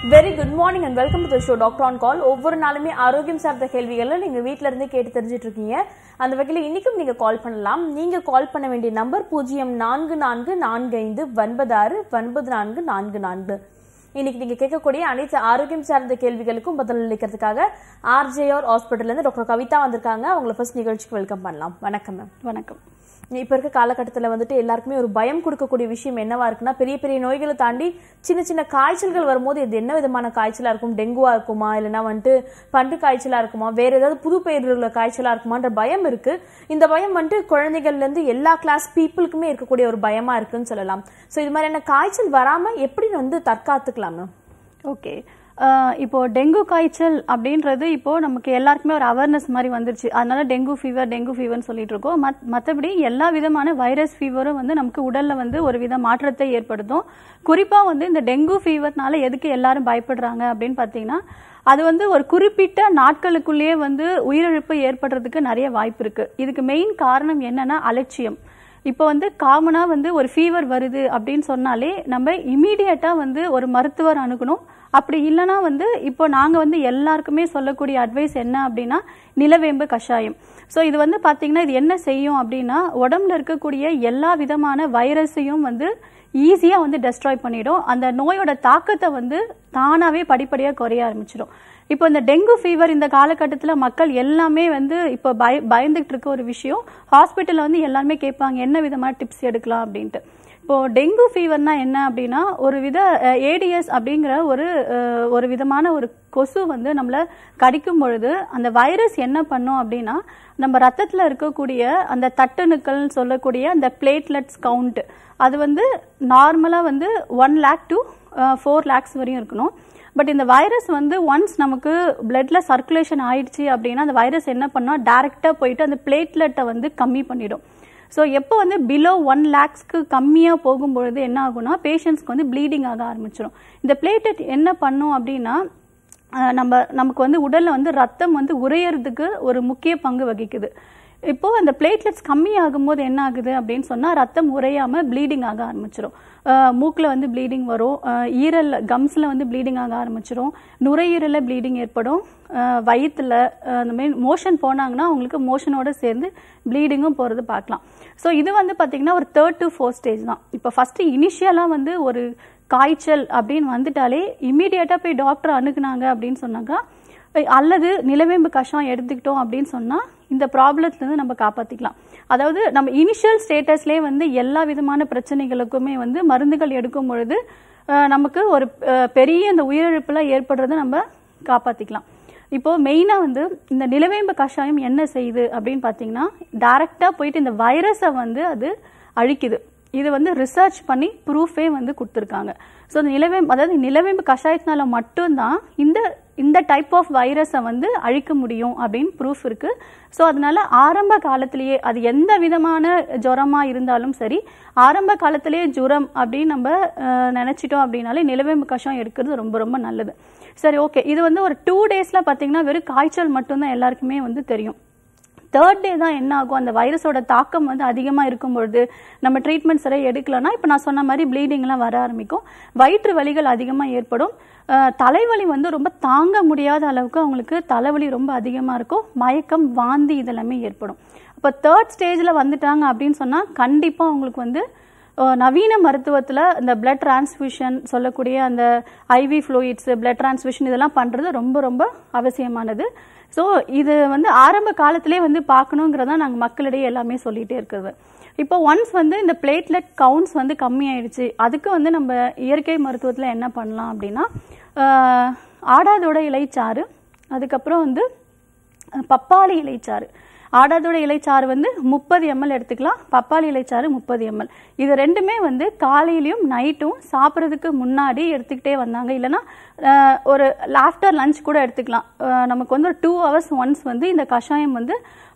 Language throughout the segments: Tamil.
Very good morning and welcome to the show doctor on call ஒவ்வொரு நாளுமே ஆரோக்கியம் சார்ந்த கேள்விகளை நீங்க வீட்ல இருந்தே கேட்டு தெரிஞ்சிட்டு இருக்கீங்க அந்த வகையில் இன்னைக்கும் நீங்க கால் பண்ணலாம் நீங்க கால் பண்ண வேண்டிய நம்பர் பூஜ்ஜியம் நான்கு நான்கு நான்கு ஐந்து ஒன்பது ஆறு ஒன்பது நான்கு நான்கு நான்கு இன்னைக்கு நீங்க கேட்கக்கூடிய அனைத்து ஆரோக்கியம் சார்ந்த கேள்விகளுக்கும் பதில் அளிக்கிறதுக்காக ஆர்ஜேஆர் ஹாஸ்பிட்டல்ல இருந்து டாக்டர் கவிதா வந்திருக்காங்க அவங்கள ஃபர்ஸ்ட் நிகழ்ச்சிக்கு வெல்கம் பண்ணலாம் வணக்கம் மேம் வணக்கம் இப்ப இருக்க காலகட்டத்துல வந்துட்டு எல்லாருக்குமே ஒரு பயம் கொடுக்கக்கூடிய விஷயம் என்னவா இருக்குன்னா பெரிய பெரிய நோய்களை தாண்டி சின்ன சின்ன காய்ச்சல்கள் வரும்போது இது என்ன விதமான காய்ச்சலா இருக்கும் டெங்குவா இருக்குமா இல்லைன்னா வந்துட்டு பண்டு காய்ச்சலா இருக்குமா வேற ஏதாவது புது பெயரில் உள்ள காய்ச்சலா இருக்குமான்ற பயம் இருக்கு இந்த பயம் வந்துட்டு குழந்தைகள்ல இருந்து எல்லா கிளாஸ் பீப்புளுக்குமே இருக்கக்கூடிய ஒரு பயமா இருக்குன்னு சொல்லலாம் சோ இது மாதிரியான காய்ச்சல் வராம எப்படி வந்து தற்காத்துக்கலாம் மேம் ஓகே ஆஹ் இப்போ டெங்கு காய்ச்சல் அப்படின்றது இப்போ நமக்கு எல்லாருக்குமே ஒரு அவேர்னஸ் மாதிரி வந்துருச்சு அதனால டெங்கு ஃபீவர் டெங்கு ஃபீவர்னு சொல்லிட்டு இருக்கோம் மத் மற்றபடி எல்லா விதமான வைரஸ் ஃபீவரும் வந்து நமக்கு உடல்ல வந்து ஒரு வித மாற்றத்தை ஏற்படுத்தும் குறிப்பா வந்து இந்த டெங்கு ஃபீவர்னால எதுக்கு எல்லாரும் பயப்படுறாங்க அப்படின்னு பார்த்தீங்கன்னா அது வந்து ஒரு குறிப்பிட்ட நாட்களுக்குள்ளேயே வந்து உயிரிழப்பு ஏற்படுறதுக்கு நிறைய வாய்ப்பு இருக்கு இதுக்கு மெயின் காரணம் என்னன்னா அலட்சியம் இப்போ வந்து காமனா வந்து ஒரு ஃபீவர் வருது அப்படின்னு சொன்னாலே நம்ம இமீடியட்டா வந்து ஒரு மருத்துவர் அணுகணும் அப்படி இல்லைன்னா வந்து இப்போ நாங்க வந்து எல்லாருக்குமே சொல்லக்கூடிய அட்வைஸ் என்ன அப்படின்னா நிலவேம்பு கஷாயம் ஸோ இது வந்து பாத்தீங்கன்னா இது என்ன செய்யும் அப்படின்னா உடம்புல இருக்கக்கூடிய எல்லா விதமான வைரஸையும் வந்து ஈஸியா வந்து டெஸ்ட்ராய் பண்ணிடும் அந்த நோயோட தாக்கத்தை வந்து தானாவே படிப்படியா குறைய ஆரம்பிச்சிடும் இப்போ இந்த டெங்கு ஃபீவர் இந்த காலகட்டத்தில் மக்கள் எல்லாமே வந்து இப்போ பய பயந்துகிட்டு இருக்க ஒரு விஷயம் ஹாஸ்பிட்டலில் வந்து எல்லாருமே கேட்பாங்க என்ன விதமான டிப்ஸ் எடுக்கலாம் அப்படின்ட்டு இப்போ டெங்கு ஃபீவர்னா என்ன அப்படின்னா ஒரு வித ஏடிஎஸ் அப்படிங்கிற ஒரு அஹ், ஒரு விதமான ஒரு கொசு வந்து நம்மளை கடிக்கும் பொழுது அந்த வைரஸ் என்ன பண்ணும் அப்படின்னா நம்ம ரத்தத்தில் இருக்கக்கூடிய அந்த தட்டணுக்கள்னு சொல்லக்கூடிய அந்த பிளேட்லெட்ஸ் கவுண்ட் அது வந்து நார்மலாக வந்து one lakh to four lakhs வரையும் இருக்கணும் பட் இந்த வைரஸ் வந்து ஒன்ஸ் நமக்கு பிளட்ல சர்க்குலேஷன் ஆயிடுச்சு அப்படின்னா அந்த வைரஸ் என்ன பண்ணா டைரக்டா போயிட்டு அந்த பிளேட்லெட்டை வந்து கம்மி பண்ணிடும் ஸோ எப்போ வந்து பிலோ ஒன் லேக்ஸ்க்கு கம்மியாக போகும்பொழுது என்ன ஆகும்னா பேஷண்ட்ஸ்க்கு வந்து ப்ளீடிங் ஆக ஆரம்பிச்சிடும் இந்த பிளேட்லெட் என்ன பண்ணும் அப்படின்னா அஹ், நம்ம நமக்கு வந்து உடல்ல வந்து ரத்தம் வந்து உறையறதுக்கு ஒரு முக்கிய பங்கு வகிக்குது இப்போ அந்த பிளேட்லெட்ஸ் கம்மி ஆகும்போது என்ன ஆகுது அப்படின்னு சொன்னா ரத்தம் உறையாம ப்ளீடிங் ஆக ஆரம்பிச்சிடும் மூக்கில் வந்து ப்ளீடிங் வரும் அஹ், ஈரல் கம்ஸில் வந்து ப்ளீடிங் ஆக ஆரம்பிச்சிடும் நுரையீரலில் ப்ளீடிங் ஏற்படும் அஹ், வயித்துல அஹ், அந்த மாதிரி மோஷன் போனாங்கன்னா அவங்களுக்கு மோஷனோட சேர்ந்து ப்ளீடிங்கும் போகிறது பார்க்கலாம் ஸோ இது வந்து பார்த்தீங்கன்னா ஒரு தேர்ட் டு ஃபோர் ஸ்டேஜ் தான் இப்போ ஃபர்ஸ்ட் இனிஷியலாக வந்து ஒரு காய்ச்சல் அப்படின்னு வந்துட்டாலே இம்மீடியட்டாக போய் டாக்டர் அணுகுனாங்க அப்படின்னு சொன்னாக்கா அஹ் அல்லது நிலவேம்பு கஷாயம் எடுத்துக்கிட்டோம் அப்படின்னு சொன்னா இந்த ப்ராப்ளத்துல இருந்து நம்ம காப்பாத்திக்கலாம் அதாவது நம்ம இனிஷியல் ஸ்டேட்டஸ்லேயே வந்து எல்லா விதமான பிரச்சனைகளுக்குமே வந்து மருந்துகள் எடுக்கும் பொழுது அஹ், நமக்கு ஒரு அஹ், பெரிய இந்த உயிரிழப்புல ஏற்படுறதை நம்ம காப்பாத்திக்கலாம் இப்போ மெயினா வந்து இந்த நிலவேம்பு கஷாயம் என்ன செய்யுது அப்படின்னு பாத்தீங்கன்னா டைரக்டா போயிட்டு இந்த வைரஸை வந்து அது அழிக்குது இது வந்து ரிசர்ச் பண்ணி ப்ரூஃபே வந்து கொடுத்துருக்காங்க ஸோ நிலவேம்பு அதாவது நிலவேம்பு கஷாயத்தினால மட்டும்தான் இந்த இந்த டைப் ஆஃப் வைரஸை வந்து அழிக்க முடியும் அப்படின்னு ப்ரூஃப் இருக்கு ஸோ அதனால ஆரம்ப காலத்திலேயே அது எந்த விதமான ஜுரமா இருந்தாலும் சரி ஆரம்ப காலத்திலேயே ஜுரம் அப்படின்னு நம்ம அஹ், நினைச்சிட்டோம் அப்படின்னாலே நிலவேம்பு கஷாயம் எடுக்கிறது ரொம்ப ரொம்ப நல்லது சரி ஓகே இது வந்து ஒரு டூ டேஸ்ல பார்த்தீங்கன்னா வெறும் காய்ச்சல் மட்டும்தான் எல்லாருக்குமே வந்து தெரியும் தேர்ட் டே தான் என்ன ஆகும் அந்த வைரஸோட தாக்கம் வந்து அதிகமாக இருக்கும் பொழுது நம்ம ட்ரீட்மெண்ட் சரியாக எடுக்கலன்னா இப்போ நான் சொன்ன மாதிரி ப்ளீடிங்லாம் வர ஆரம்பிக்கும் வயிற்று வலிகள் அதிகமாக ஏற்படும் அஹ், தலைவலி வந்து ரொம்ப தாங்க முடியாத அளவுக்கு அவங்களுக்கு தலைவலி ரொம்ப அதிகமாக இருக்கும் மயக்கம் வாந்தி இதெல்லாமே ஏற்படும் அப்போ தேர்ட் ஸ்டேஜில் வந்துட்டாங்க அப்படின்னு சொன்னால் கண்டிப்பாக அவங்களுக்கு வந்து அஹ், நவீன மருத்துவத்தில் இந்த பிளட் டிரான்ஸ்ஃபியூஷன் சொல்லக்கூடிய அந்த ஐவி ஃப்ளூயிட்ஸ் பிளட் டிரான்ஸ்ஃபியூஷன் இதெல்லாம் பண்ணுறது ரொம்ப ரொம்ப அவசியமானது ஸோ இது வந்து ஆரம்ப காலத்திலே வந்து பார்க்கணுங்கிறதா நாங்கள் மக்களிடையே எல்லாமே சொல்லிகிட்டே இருக்கிறது இப்போ ஒன்ஸ் வந்து இந்த பிளேட்லெட் கவுண்ட்ஸ் வந்து கம்மியாயிடுச்சு அதுக்கு வந்து நம்ம இயற்கை மருத்துவத்தில் என்ன பண்ணலாம் அப்படின்னா அஹ், ஆடாதோட இலைச்சாறு அதுக்கப்புறம் வந்து அஹ், பப்பாளி இலைச்சாறு ஆடாதோட இலைச்சாறு வந்து முப்பது எம்எல் எடுத்துக்கலாம் பப்பாளி இலைச்சாறு முப்பது எம்எல் இது ரெண்டுமே வந்து காலையிலயும் நைட்டும் சாப்பிட்றதுக்கு முன்னாடி எடுத்துக்கிட்டே வந்தாங்க இல்லைன்னா அஹ், ஒரு ஆஃப்டர் லஞ்ச் கூட எடுத்துக்கலாம் அஹ், நமக்கு வந்து ஒரு டூ ஹவர்ஸ் ஒன்ஸ் வந்து இந்த கஷாயம் வந்து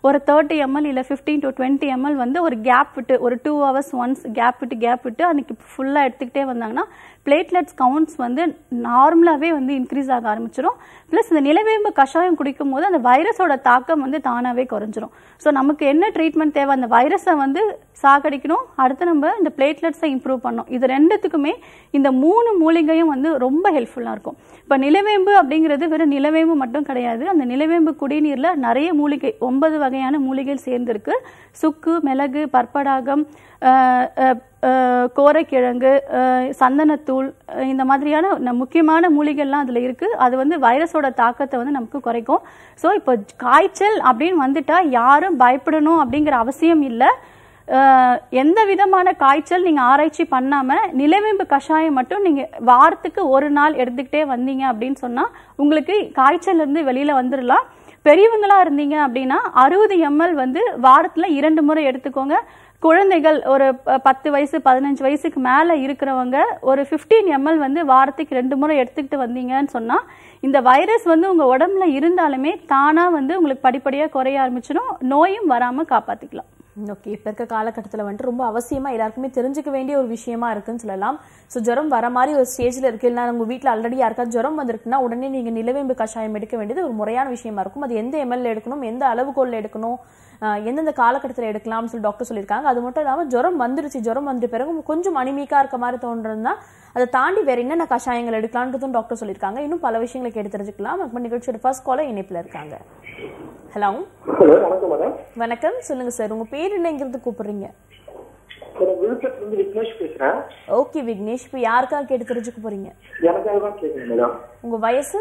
ஒரு தேர்ட்டி எம்எல் இல்லை ஃபிஃப்டீன் டு டுவெண்ட்டி எம்எல் வந்து ஒரு கேப் விட்டு ஒரு டூ ஹவர்ஸ் ஒன்ஸ் கேப் விட்டு கேப் விட்டு அன்னைக்கு ஃபுல்லாக எடுத்துக்கிட்டே வந்தாங்கன்னா பிளேட்லெட்ஸ் கவுண்ட்ஸ் வந்து நார்மலாகவே வந்து இன்க்ரீஸ் ஆக ஆரம்பிச்சிடும் ப்ளஸ் இந்த நிலவேம்பு கஷாயம் குடிக்கும் போது அந்த வைரஸோட தாக்கம் வந்து தானாகவே குறைஞ்சிரும் ஸோ நமக்கு என்ன ட்ரீட்மெண்ட் தேவை அந்த வைரஸை வந்து சாகடிக்கணும் அடுத்து நம்ம இந்த பிளேட்லெட்ஸை இம்ப்ரூவ் பண்ணணும் இது ரெண்டுத்துக்குமே இந்த மூணு மூலிகையும் வந்து ரொம்ப ஹெல்ப்ஃபுல்லாக இருக்கும் இப்போ நிலவேம்பு அப்படிங்கிறது வெறும் நிலவேம்பு மட்டும் கிடையாது அந்த நிலவேம்பு குடிநீரில் நிறைய மூலிகை ஒன்பது வகையான மூலிகைகள் சேர்ந்திருக்கு சுக்கு மிளகு பற்படாகம் அஹ், அஹ், அஹ், கோரைக்கிழங்கு அஹ், சந்தனத்தூள் அஹ், இந்த மாதிரியான ந- முக்கியமான மூலிகைலாம் அதில் இருக்குது அது வந்து வைரஸோட தாக்கத்தை வந்து நமக்கு குறைக்கும் ஸோ இப்போ காய்ச்சல் அப்படின்னு வந்துட்டா யாரும் பயப்படணும் அப்படிங்கிற அவசியம் இல்லை அஹ், எந்த விதமான காய்ச்சல் நீங்க ஆராய்ச்சி பண்ணாம நிலவேம்பு கஷாயம் மட்டும் நீங்க வாரத்துக்கு ஒரு நாள் எடுத்துக்கிட்டே வந்தீங்க அப்படின்னு சொன்னா உங்களுக்கு காய்ச்சல்ல இருந்து வெளியில வந்துடலாம் பெரியவங்களா இருந்தீங்க அப்படின்னா அறுபது எம்எல் வந்து வாரத்துல இரண்டு முறை எடுத்துக்கோங்க குழந்தைகள் ஒரு ப- பத்து வயசு பதினஞ்சு வயசுக்கு மேல இருக்கிறவங்க ஒரு 15 எம்எல் வந்து வாரத்துக்கு ரெண்டு முறை எடுத்துக்கிட்டு வந்தீங்கன்னு சொன்னா இந்த வைரஸ் வந்து உங்க உடம்புல இருந்தாலுமே தானா வந்து உங்களுக்கு படிப்படியா குறைய ஆரம்பிச்சிடும் நோயும் வராம காப்பாத்திக்கலாம் ஓகே இப்போ இருக்க காலகட்டத்தில் வந்துட்டு ரொம்ப அவசியமா எல்லாருக்குமே தெரிஞ்சுக்க வேண்டிய ஒரு விஷயமா இருக்குன்னு சொல்லலாம் ஸோ ஜுரம் வர மாதிரி ஒரு ஸ்டேஜில் இருக்கு இல்லைனா உங்க வீட்டில் ஆல்ரெடி யாருக்காவது ஜுரம் வந்திருக்குன்னா உடனே நீங்க நிலவேம்பு கஷாயம் எடுக்க வேண்டியது ஒரு முறையான விஷயமா இருக்கும் அது எந்த எம்எல்ஏ எடுக்கணும் எந்த அளவுகோல்ல எடுக்கணும் ஆஹ் எந்தெந்த காலகட்டத்தில் எடுக்கலாம்னு சொல்லி டாக்டர் சொல்லியிருக்காங்க அது மட்டும் இல்லாமல் ஜுரம் வந்துருச்சு ஜுரம் வந்துட்ட பிறகு கொஞ்சம் அனிமிக்கா இருக்க மாதிரி தோன்றதுன்னா அதை தாண்டி வேற என்னென்ன கஷாயங்கள் எடுக்கலான்றதும் டாக்டர் சொல்லியிருக்காங்க இன்னும் பல விஷயங்களை கேட்டு தெரிஞ்சுக்கலாம் நம்ம நிகழ்ச்சியோட ஃபர்ஸ்ட் காலர் இணைப்பில் இருக்காங்க ஹலோ ஹலோ வணக்கம் மேடம் வணக்கம் சொல்லுங்க சார் உங்க பேர் என்னங்கிறது கூப்பிடுறீங்க நான் விழுப்புரத்துல இருந்து விக்னேஷ் பேசுறேன் ஓகே விக்னேஷ் இப்போ யாருக்காக கேட்டு தெரிஞ்சுக்க போறீங்க எனக்காக தான் கேட்குறேன் மேடம் உங்க வயசு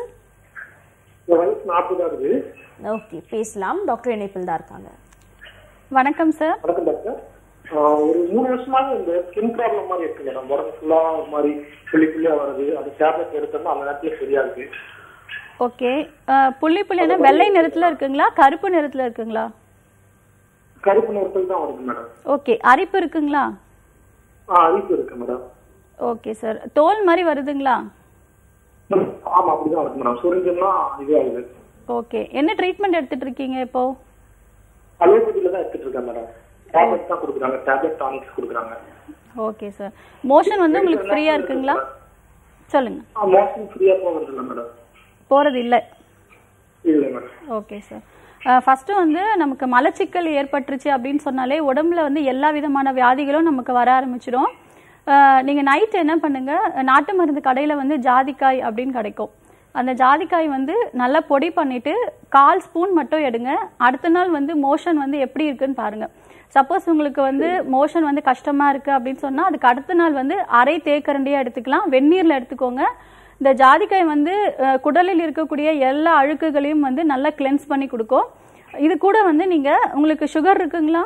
என் வயசு நாற்பது ஆகுது ஓகே பேசலாம் டாக்டர் இணைப்பில் தான் இருக்காங்க வணக்கம் சார் வணக்கம் டாக்டர் ஆஹ் ஒரு மூணு வருஷமாக இந்த ஸ்கின் ப்ராப்ளம் மாதிரி இருக்கு மேடம் உடம்பு ஃபுல்லா ஒரு மாதிரி புள்ளி புள்ளியா வருது அது டேப்லெட் எடுத்தோம்னா அந்த நேரத்துல சரியா இருக்கு ஓகே அஹ், புள்ளி புள்ளினா வெள்ளை நிறத்துல இருக்குங்களா கருப்பு நிறத்துல இருக்குங்களா கருப்பு நிறத்தில் தான் வருது மேடம் ஓகே அரிப்பு இருக்குங்களா ஆ அரிப்பு இருக்கு மேடம் ஓகே சார் தோல் மாதிரி வருதுங்களா ஆமா அப்படிதான் வருது மேடம் சுரிஞ்சோம்னா இது ஆகுது ஓகே என்ன ட்ரீட்மெண்ட் எடுத்துட்டு இருக்கீங்க இப்போ அலோபதியில தான் எடுத்துட்டு இருக்கேன் மேடம் டேப்லெட் தான் கொடுக்குறாங்க டேப்லெட் டானிக்ஸ் கொடுக்குறாங்க ஓகே சார் மோஷன் வந்து உங்களுக்கு ஃப்ரீயா இருக்குங்களா சொல்லுங்க மோஷன் ஃப்ரீயா போகிறது இல்லை மேடம் போறது இல்லை இல்லை மேடம் ஓகே சார் ஃபஸ்ட்டு வந்து நமக்கு மலச்சிக்கல் ஏற்பட்டுருச்சு அப்படின்னு சொன்னாலே உடம்புல வந்து எல்லா விதமான வியாதிகளும் நமக்கு வர ஆரம்பிச்சிடும் நீங்கள் நைட் என்ன பண்ணுங்க நாட்டு மருந்து கடையில் வந்து ஜாதிக்காய் அப்படின்னு கிடைக்கும் அந்த ஜாதிக்காய் வந்து நல்லா பொடி பண்ணிட்டு கால் ஸ்பூன் மட்டும் எடுங்க அடுத்த நாள் வந்து மோஷன் வந்து எப்படி இருக்குன்னு பாருங்க சப்போஸ் உங்களுக்கு வந்து மோஷன் வந்து கஷ்டமா இருக்கு அப்படின்னு சொன்னா அதுக்கு அடுத்த நாள் வந்து அரை தேக்கரண்டியா எடுத்துக்கலாம் வெந்நீர்ல எடுத்துக்கோங்க இந்த ஜாதிக்காய் வந்து அஹ், குடலில் இருக்கக்கூடிய எல்லா அழுக்குகளையும் வந்து நல்லா கிளென்ஸ் பண்ணி கொடுக்கும் இது கூட வந்து நீங்க உங்களுக்கு சுகர் இருக்குங்களா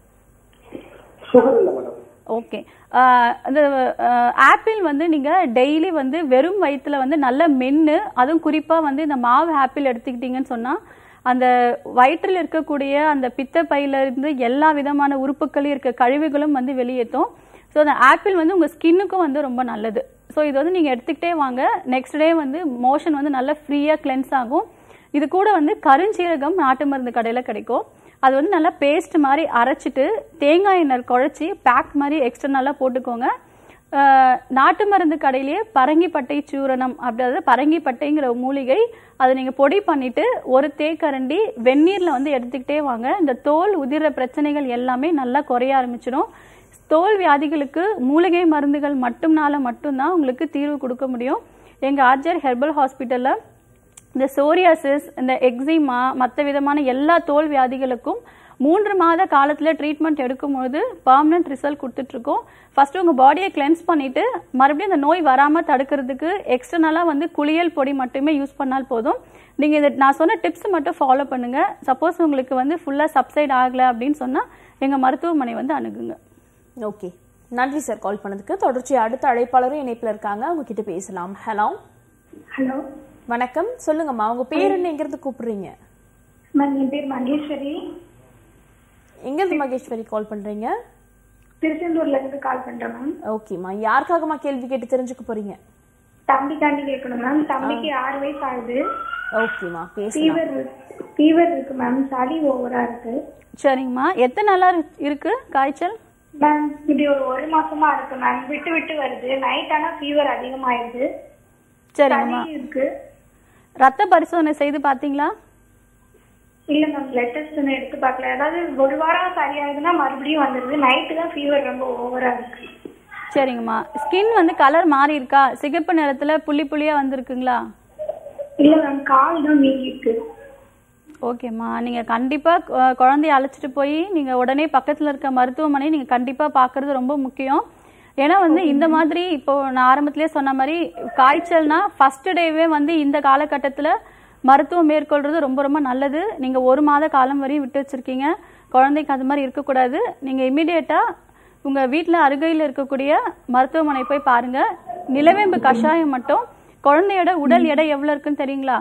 சுகர் இல்லை மேடம் ஓகே அந்த ஆப்பிள் வந்து நீங்க டெய்லி வந்து வெறும் வயிற்றுல வந்து நல்லா மென்று அதுவும் குறிப்பா வந்து இந்த மாவு ஆப்பிள் எடுத்துக்கிட்டீங்கன்னு சொன்னா அந்த வயிற்றில் இருக்கக்கூடிய அந்த பித்த பையில இருந்து எல்லா விதமான உறுப்புகளையும் இருக்க கழிவுகளும் வந்து வெளியேற்றும் ஸோ அந்த ஆப்பிள் வந்து உங்க ஸ்கின்னுக்கும் வந்து ரொம்ப நல்லது ஸோ இது வந்து நீங்க எடுத்துக்கிட்டே வாங்க நெக்ஸ்ட் டே வந்து மோஷன் வந்து நல்லா ஃப்ரீயா கிளென்ஸ் ஆகும் இது கூட வந்து கருஞ்சீரகம் நாட்டு மருந்து கடையில் கிடைக்கும் அது வந்து நல்லா பேஸ்ட் மாதிரி அரைச்சிட்டு தேங்காய் எண்ணெய் குழச்சி பேக் மாதிரி எக்ஸ்டர்னலாக போட்டுக்கோங்க அஹ், நாட்டு மருந்து கடையிலேயே பரங்கிப்பட்டை சூரணம் அதாவது பரங்கிப்பட்டைங்கிற மூலிகை அதை நீங்கள் பொடி பண்ணிட்டு ஒரு தேக்கரண்டி வெந்நீரில் வந்து எடுத்துக்கிட்டே வாங்க இந்த தோல் உதிர பிரச்சனைகள் எல்லாமே நல்லா குறைய ஆரம்பிச்சிடும் தோல் வியாதிகளுக்கு மூலிகை மருந்துகள் மட்டும்னால மட்டும்தான் உங்களுக்கு தீர்வு கொடுக்க முடியும் எங்கள் ஆர்ஜர் ஹெர்பல் ஹாஸ்பிட்டலில் இந்த சோரியாசிஸ் இந்த எக்ஸிமா மற்ற விதமான எல்லா தோல் வியாதிகளுக்கும் மூன்று மாத காலத்தில் ட்ரீட்மெண்ட் எடுக்கும்போது பர்மனன்ட் ரிசல்ட் கொடுத்துட்ருக்கோம் ஃபர்ஸ்ட் உங்கள் பாடியை கிளென்ஸ் பண்ணிட்டு மறுபடியும் இந்த நோய் வராமல் தடுக்கிறதுக்கு எக்ஸ்டர்னலாக வந்து குளியல் பொடி மட்டுமே யூஸ் பண்ணால் போதும் நீங்கள் இந்த நான் சொன்ன டிப்ஸ் மட்டும் ஃபாலோ பண்ணுங்கள் சப்போஸ் உங்களுக்கு வந்து ஃபுல்லாக சப்சைட் ஆகலை அப்படின்னு சொன்னால் எங்கள் மருத்துவமனை வந்து அணுகுங்க ஓகே நன்றி சார் கால் பண்ணதுக்கு தொடர்ச்சி அடுத்த அழைப்பாளரும் இணைப்பில் இருக்காங்க அவங்க கிட்ட பேசலாம் ஹலோ ஹலோ வணக்கம் சொல்லுங்கம்மா உங்க பேர் என்ன எங்கிருந்து கூப்பிடுறீங்க மேம் என் பேர் மகேஸ்வரி எங்கிருந்து மகேஸ்வரி கால் பண்றீங்க திருச்செந்தூர்ல இருந்து கால் பண்றேன் மேம் ஓகேம்மா யாருக்காகம்மா கேள்வி கேட்டு தெரிஞ்சுக்க போறீங்க தம்பிக்காண்டி கேட்கணும் மேம் தம்பிக்கு ஆறு வயசு ஆகுது ஓகேம்மா பேசலாம் ஃபீவர் ஃபீவர் இருக்கு மேம் சளி ஓவரா இருக்கு சரிங்கம்மா எத்தனை நாளா இரு- இருக்கு காய்ச்சல் மேம் இப்படி ஒரு ஒரு மாசமா இருக்கு மேம் விட்டு விட்டு வருது நைட் ஆனா ஃபீவர் அதிகமாயிருது சரிங்கம்மா சளி இருக்கு ரத்த பரிசோதனை செய்து பார்த்தீங்களா இல்ல மேம் பிளட் டெஸ்ட் எடுத்து பார்க்கல அதாவது ஒரு வாரம் சரியாகுதுன்னா மறுபடியும் வந்துருது நைட்டு தான் ஃபீவர் ரொம்ப ஓவரா இருக்கு சரிங்கம்மா ஸ்கின் வந்து கலர் மாறி இருக்கா சிகப்பு நிறத்துல புள்ளி புள்ளியா வந்திருக்குங்களா இல்ல மேம் கால் தான் வீங்கி இருக்கு ஓகேம்மா நீங்கள் கண்டிப்பாக குழந்தைய அழைச்சிட்டு போய் நீங்கள் உடனே பக்கத்தில் இருக்க மருத்துவமனை நீங்கள் கண்டிப்பாக பார்க்கறது ரொம்ப முக்கியம் ஏன்னா வந்து இந்த மாதிரி இப்போ நான் ஆரம்பத்திலே சொன்ன மாதிரி காய்ச்சல்னா ஃபர்ஸ்ட் டேவே வந்து இந்த காலகட்டத்தில் மருத்துவம் மேற்கொள்றது ரொம்ப ரொம்ப நல்லது நீங்கள் ஒரு மாத காலம் வரையும் விட்டு வச்சிருக்கீங்க குழந்தைக்கு அது மாதிரி இருக்கக்கூடாது நீங்கள் இம்மிடியேட்டாக உங்கள் வீட்டில் அருகையில் இருக்கக்கூடிய மருத்துவமனை போய் பாருங்கள் நிலவேம்பு கஷாயம் மட்டும் குழந்தையோட உடல் எடை எவ்வளோ இருக்குன்னு தெரியுங்களா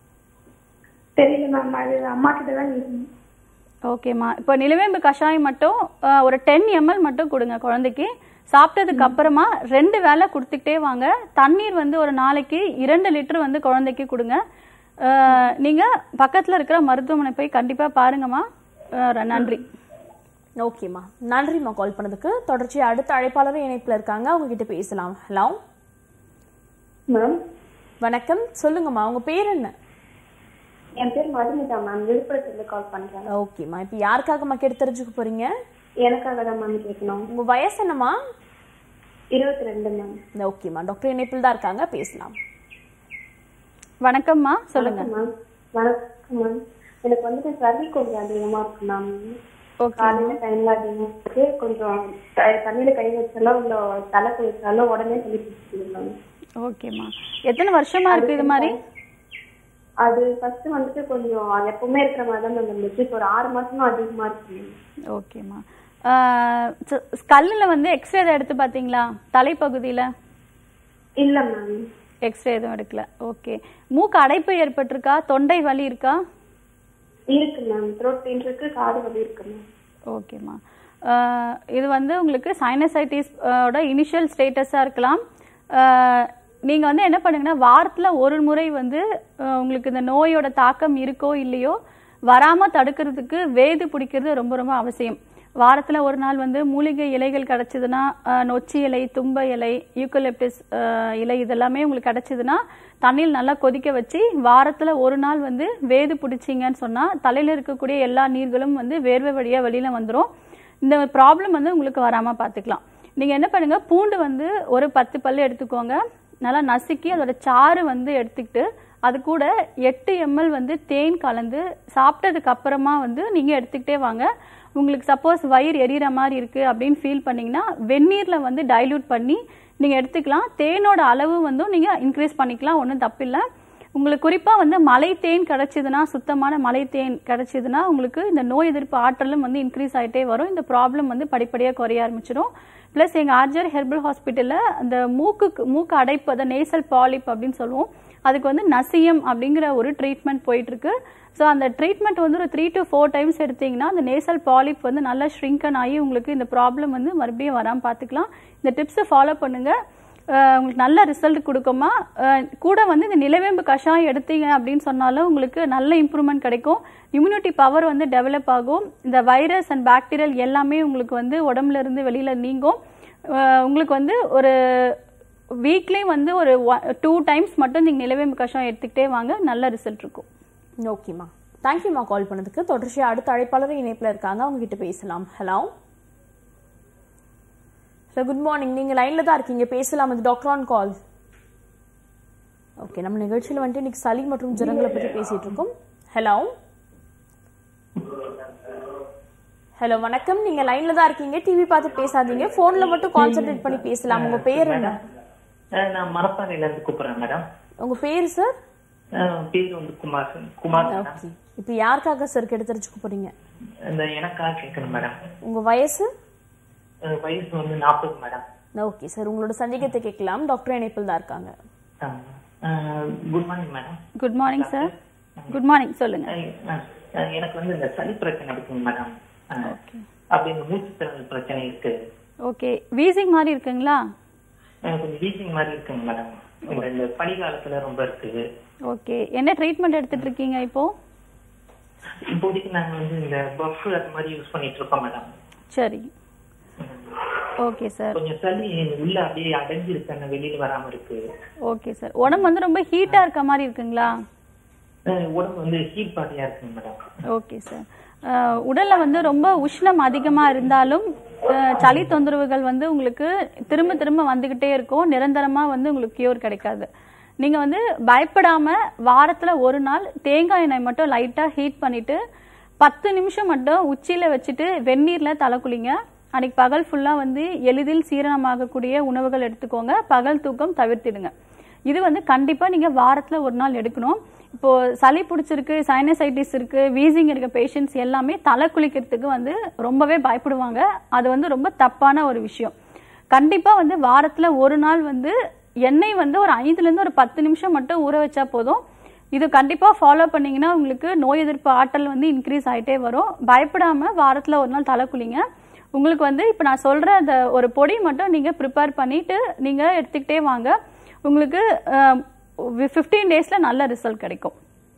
தெரியல மேம் அது அம்மா கிட்ட தான் இருக்கு ஓகேம்மா இப்போ நிலவேம்பு கஷாயம் மட்டும் அஹ், ஒரு டென் எம்எல் மட்டும் கொடுங்க குழந்தைக்கு சாப்பிட்டதுக்கு அப்புறமா ரெண்டு வேளை கொடுத்துக்கிட்டே வாங்க தண்ணீர் வந்து ஒரு நாளைக்கு இரண்டு லிட்டர் வந்து குழந்தைக்கு கொடுங்க அஹ், நீங்க பக்கத்துல இருக்கிற மருத்துவமனை போய் கண்டிப்பா பாருங்கம்மா அஹ், நன்றி ஓகேம்மா நன்றிம்மா கால் பண்ணதுக்கு தொடர்ச்சி அடுத்த அழைப்பாளரும் இணைப்புல இருக்காங்க அவங்க கிட்ட பேசலாம் ஹலோ மேம் வணக்கம் சொல்லுங்கம்மா உங்க பேர் என்ன என் பேர் மதுமிதா மேம் விழுப்புரத்துல கால் பண்றேன் ஓகேம்மா இப்போ யாருக்காகம்மா கேட்டு தெரிஞ்சுக்க போறீங்க எனக்காக தான் மேம் கேட்கணும் உங்க வயசு என்னம்மா இருபத்தி ரெண்டு மேம் ஓகேம்மா டாக்டர் இணைப்பில் தான் இருக்காங்க பேசலாம் வணக்கம்மா சொல்லுங்க மேம் வணக்கம் மேம் எனக்கு வந்துட்டு சளி கொஞ்சம் அதிகமா இருக்கு மேம் ஓகே காலையில டைம்ல அதிகமா இருக்கு கொஞ்சம் த- தண்ணியில கை வச்சாலும் இல்ல தலை குளிச்சாலும் உடனே சளி பிடிச்சிருக்கு மேம் ஓகேம்மா எத்தனை வருஷமா இருக்கு இது மாதிரி அது ஃபர்ஸ்ட் வந்துட்டு கொஞ்சம் அது எப்பவுமே இருக்கிற மாதிரி தான் மேம் இருந்துச்சு இப்போ ஒரு ஆறு மாசமா அதிகமா இருக்கு மேம் ஓகேம்மா ஸ்கல்லில் வந்து எக்ஸ்ரே எதாவது எடுத்து பார்த்தீங்களா தலைப்பகுதியில் இல்ல மேம் எக்ஸ்ரே எதுவும் எடுக்கல ஓகே மூக்கு அடைப்பு ஏற்பட்டிருக்கா தொண்டை வலி இருக்கா இருக்கு மேம் த்ரோட் பெயின் இருக்கு காது வலி இருக்கு மேம் ஓகேம்மா அஹ், இது வந்து உங்களுக்கு சைனசைட்டிஸ் ஓட இனிஷியல் ஸ்டேட்டஸாக இருக்கலாம் நீங்கள் வந்து என்ன பண்ணுங்கன்னா வாரத்தில் ஒரு முறை வந்து அஹ், உங்களுக்கு இந்த நோயோட தாக்கம் இருக்கோ இல்லையோ வராமல் தடுக்கிறதுக்கு வேது பிடிக்கிறது ரொம்ப ரொம்ப அவசியம் வாரத்தில் ஒரு நாள் வந்து மூலிகை இலைகள் கிடச்சிதுன்னா நொச்சி இலை தும்ப இலை யூக்கலிப்டிஸ் இலை இதெல்லாமே உங்களுக்கு கிடச்சிதுன்னா தண்ணியில் நல்லா கொதிக்க வச்சு வாரத்தில் ஒரு நாள் வந்து வேது பிடிச்சிங்கன்னு சொன்னால் தலையில் இருக்கக்கூடிய எல்லா நீர்களும் வந்து வேர்வை வழியாக வெளியில் வந்துடும் இந்த ப்ராப்ளம் வந்து உங்களுக்கு வராமல் பார்த்துக்கலாம் நீங்கள் என்ன பண்ணுங்கள் பூண்டு வந்து ஒரு பத்து பல்லு எடுத்துக்கோங்க நல்லா நசுக்கி அதோட சாறு வந்து எடுத்துக்கிட்டு அது கூட எட்டு எம்எல் வந்து தேன் கலந்து சாப்பிட்டதுக்கு அப்புறமா வந்து நீங்கள் எடுத்துக்கிட்டே வாங்க உங்களுக்கு சப்போஸ் வயிறு எரியற மாதிரி இருக்கு அப்படின்னு ஃபீல் பண்ணீங்கன்னா வெந்நீரில் வந்து டைல்யூட் பண்ணி நீங்கள் எடுத்துக்கலாம் தேனோட அளவு வந்து நீங்கள் இன்க்ரீஸ் பண்ணிக்கலாம் ஒன்றும் தப்பில்லை உங்களுக்கு குறிப்பாக வந்து மலை தேன் கிடைச்சதுன்னா சுத்தமான மலை தேன் கிடைச்சதுன்னா உங்களுக்கு இந்த நோய் எதிர்ப்பு ஆற்றலும் வந்து இன்க்ரீஸ் ஆகிட்டே வரும் இந்த ப்ராப்ளம் வந்து படிப்படியாக குறைய ஆரம்பிச்சிடும் ப்ளஸ் எங்கள் ஆர்ஜர் ஹெர்பல் ஹாஸ்பிட்டலில் அந்த மூக்குக்கு மூக்கு அடைப்பு அதை நேசல் பாலிப் அப்படின்னு சொல்லுவோம் அதுக்கு வந்து நசியம் அப்படிங்கிற ஒரு ட்ரீட்மெண்ட் போயிட்டு இருக்கு ஸோ அந்த ட்ரீட்மெண்ட் வந்து ஒரு த்ரீ டு ஃபோர் டைம்ஸ் எடுத்தீங்கன்னா அந்த நேசல் பாலிப் வந்து நல்லா ஷ்ரிங்கன் ஆகி உங்களுக்கு இந்த ப்ராப்ளம் வந்து மறுபடியும் வராமல் பார்த்துக்கலாம் இந்த டிப்ஸை ஃபாலோ பண்ணுங்க அஹ் உங்களுக்கு நல்ல ரிசல்ட் கொடுக்குமா அஹ் கூட வந்து இந்த நிலவேம்பு கஷாயம் எடுத்தீங்க அப்படின்னு சொன்னாலும் உங்களுக்கு நல்ல இம்ப்ரூவ்மெண்ட் கிடைக்கும் இம்யூனிட்டி பவர் வந்து டெவலப் ஆகும் இந்த வைரஸ் அண்ட் பாக்டீரியல் எல்லாமே உங்களுக்கு வந்து உடம்புல இருந்து வெளியில நீங்கும் அஹ் உங்களுக்கு வந்து ஒரு வீக்லி வந்து ஒரு டூ டைம்ஸ் மட்டும் நீங்கள் நிலவேம்பு கஷாயம் எடுத்துக்கிட்டே வாங்க நல்ல ரிசல்ட் இருக்கும் ஓகேம்மா தேங்க்யூம்மா கால் பண்ணதுக்கு தொடர்ச்சியாக அடுத்த அழைப்பாளரும் இணைப்பில் இருக்காங்க அவங்க கிட்ட பேசலாம் ஹலோ ஹலோ குட் மார்னிங் நீங்க லைன்ல தான் இருக்கீங்க பேசலாம் இது டாக்டர் ஆன் கால் ஓகே நம்ம நிகழ்ச்சியில் வந்துட்டு இன்னைக்கு சளி மற்றும் ஜுரங்களை பற்றி பேசிட்டு இருக்கோம் ஹலோ ஹலோ வணக்கம் நீங்க லைன்ல தான் இருக்கீங்க டிவி பார்த்து பேசாதீங்க போன்ல மட்டும் கான்சென்ட்ரேட் பண்ணி பேசலாம் உங்க பேர் என்ன அஹ் நான் மரப்பாறையில இருந்து கூப்பிடுறேன் மேடம் உங்க பேர் சார் அஹ் பேர் வந்து Kumar sir. Kumar madam okay இப்போ யாருக்காக சார் கெடுத்து தெரிஞ்சுக்க போறீங்க இந்த எனக்காக கேட்கணும் மேடம் உங்க வயசு அஹ் வயசு வந்து நாற்பது மேடம் ஓகே சார் உங்களோட சந்தேகத்தை கேட்கலாம் டாக்டர் இணைப்பில் தான் இருக்காங்க good morning madam good morning sir good morning சொல்லுங்க எனக்கு வந்து இந்த சளி பிரச்சனை இருக்குங்க மேடம் அஹ் அப்படி இந்த மூச்சு திறன் பிரச்சனை இருக்கு ஓகே வீசிங் மாதிரி இருக்குங்களா அஹ் கொஞ்சம் வீசிங் மாதிரி இருக்குங்க மேடம் இந்த- இந்த பனி காலத்துல ரொம்ப இருக்குது ஓகே என்ன ட்ரீட்மெண்ட் எடுத்துட்டு இருக்கீங்க இப்போ இப்போதைக்கு நாங்க வந்து இந்த பஃப் அது மாதிரி யூஸ் பண்ணிட்டு இருக்கோம் மேடம் சரி ஓகே சார் கொஞ்சம் சளி உள்ள அப்படியே அடைஞ்சு இருக்கு அந்த வெளியில வராம இருக்கு ஓகே சார் உடம்பு வந்து ரொம்ப ஹீட்டா இருக்க மாதிரி இருக்குங்களா அஹ் உடம்பு வந்து ஹீட் பாடியா இருக்குங்க மேடம் ஓகே சார் அஹ், உடல்ல வந்து ரொம்ப உஷ்ணம் அதிகமா இருந்தாலும் அஹ், சளி தொந்தரவுகள் வந்து உங்களுக்கு திரும்ப திரும்ப வந்துகிட்டே இருக்கும் நிரந்தரமா வந்து உங்களுக்கு கியூர் கிடைக்காது நீங்க வந்து பயப்படாம வாரத்துல ஒரு நாள் தேங்காய் எண்ணெய் மட்டும் லைட்டா ஹீட் பண்ணிட்டு பத்து நிமிஷம் மட்டும் உச்சியில வச்சுட்டு வெந்நீர்ல தலை குளிங்க அன்னைக்கு பகல் ஃபுல்லா வந்து எளிதில் சீரணமாகக்கூடிய உணவுகள் எடுத்துக்கோங்க பகல் தூக்கம் தவிர்த்திடுங்க இது வந்து கண்டிப்பா நீங்க வாரத்துல ஒரு நாள் எடுக்கணும் இப்போ சளி பிடிச்சிருக்கு சைனசைட்டிஸ் இருக்கு வீசிங் இருக்க பேஷண்ட்ஸ் எல்லாமே தலை குளிக்கிறதுக்கு வந்து ரொம்பவே பயப்படுவாங்க அது வந்து ரொம்ப தப்பான ஒரு விஷயம் கண்டிப்பா வந்து வாரத்துல ஒரு நாள் வந்து எண்ணெய் வந்து ஒரு ஐந்துல இருந்து ஒரு பத்து நிமிஷம் மட்டும் ஊற வச்சா போதும் இது கண்டிப்பா ஃபாலோ பண்ணீங்கன்னா உங்களுக்கு நோய் எதிர்ப்பு ஆற்றல் வந்து இன்க்ரீஸ் ஆயிட்டே வரும் பயப்படாம வாரத்துல ஒரு நாள் தலை குளிங்க உங்களுக்கு வந்து இப்போ நான் சொல்ற அந்த ஒரு பொடி மட்டும் நீங்க ப்ரிப்பேர் பண்ணிட்டு நீங்க எடுத்துக்கிட்டே வாங்க உங்களுக்கு ஃபிஃப்டீன் டேஸ்ல நல்ல ரிசல்ட் கிடைக்கும்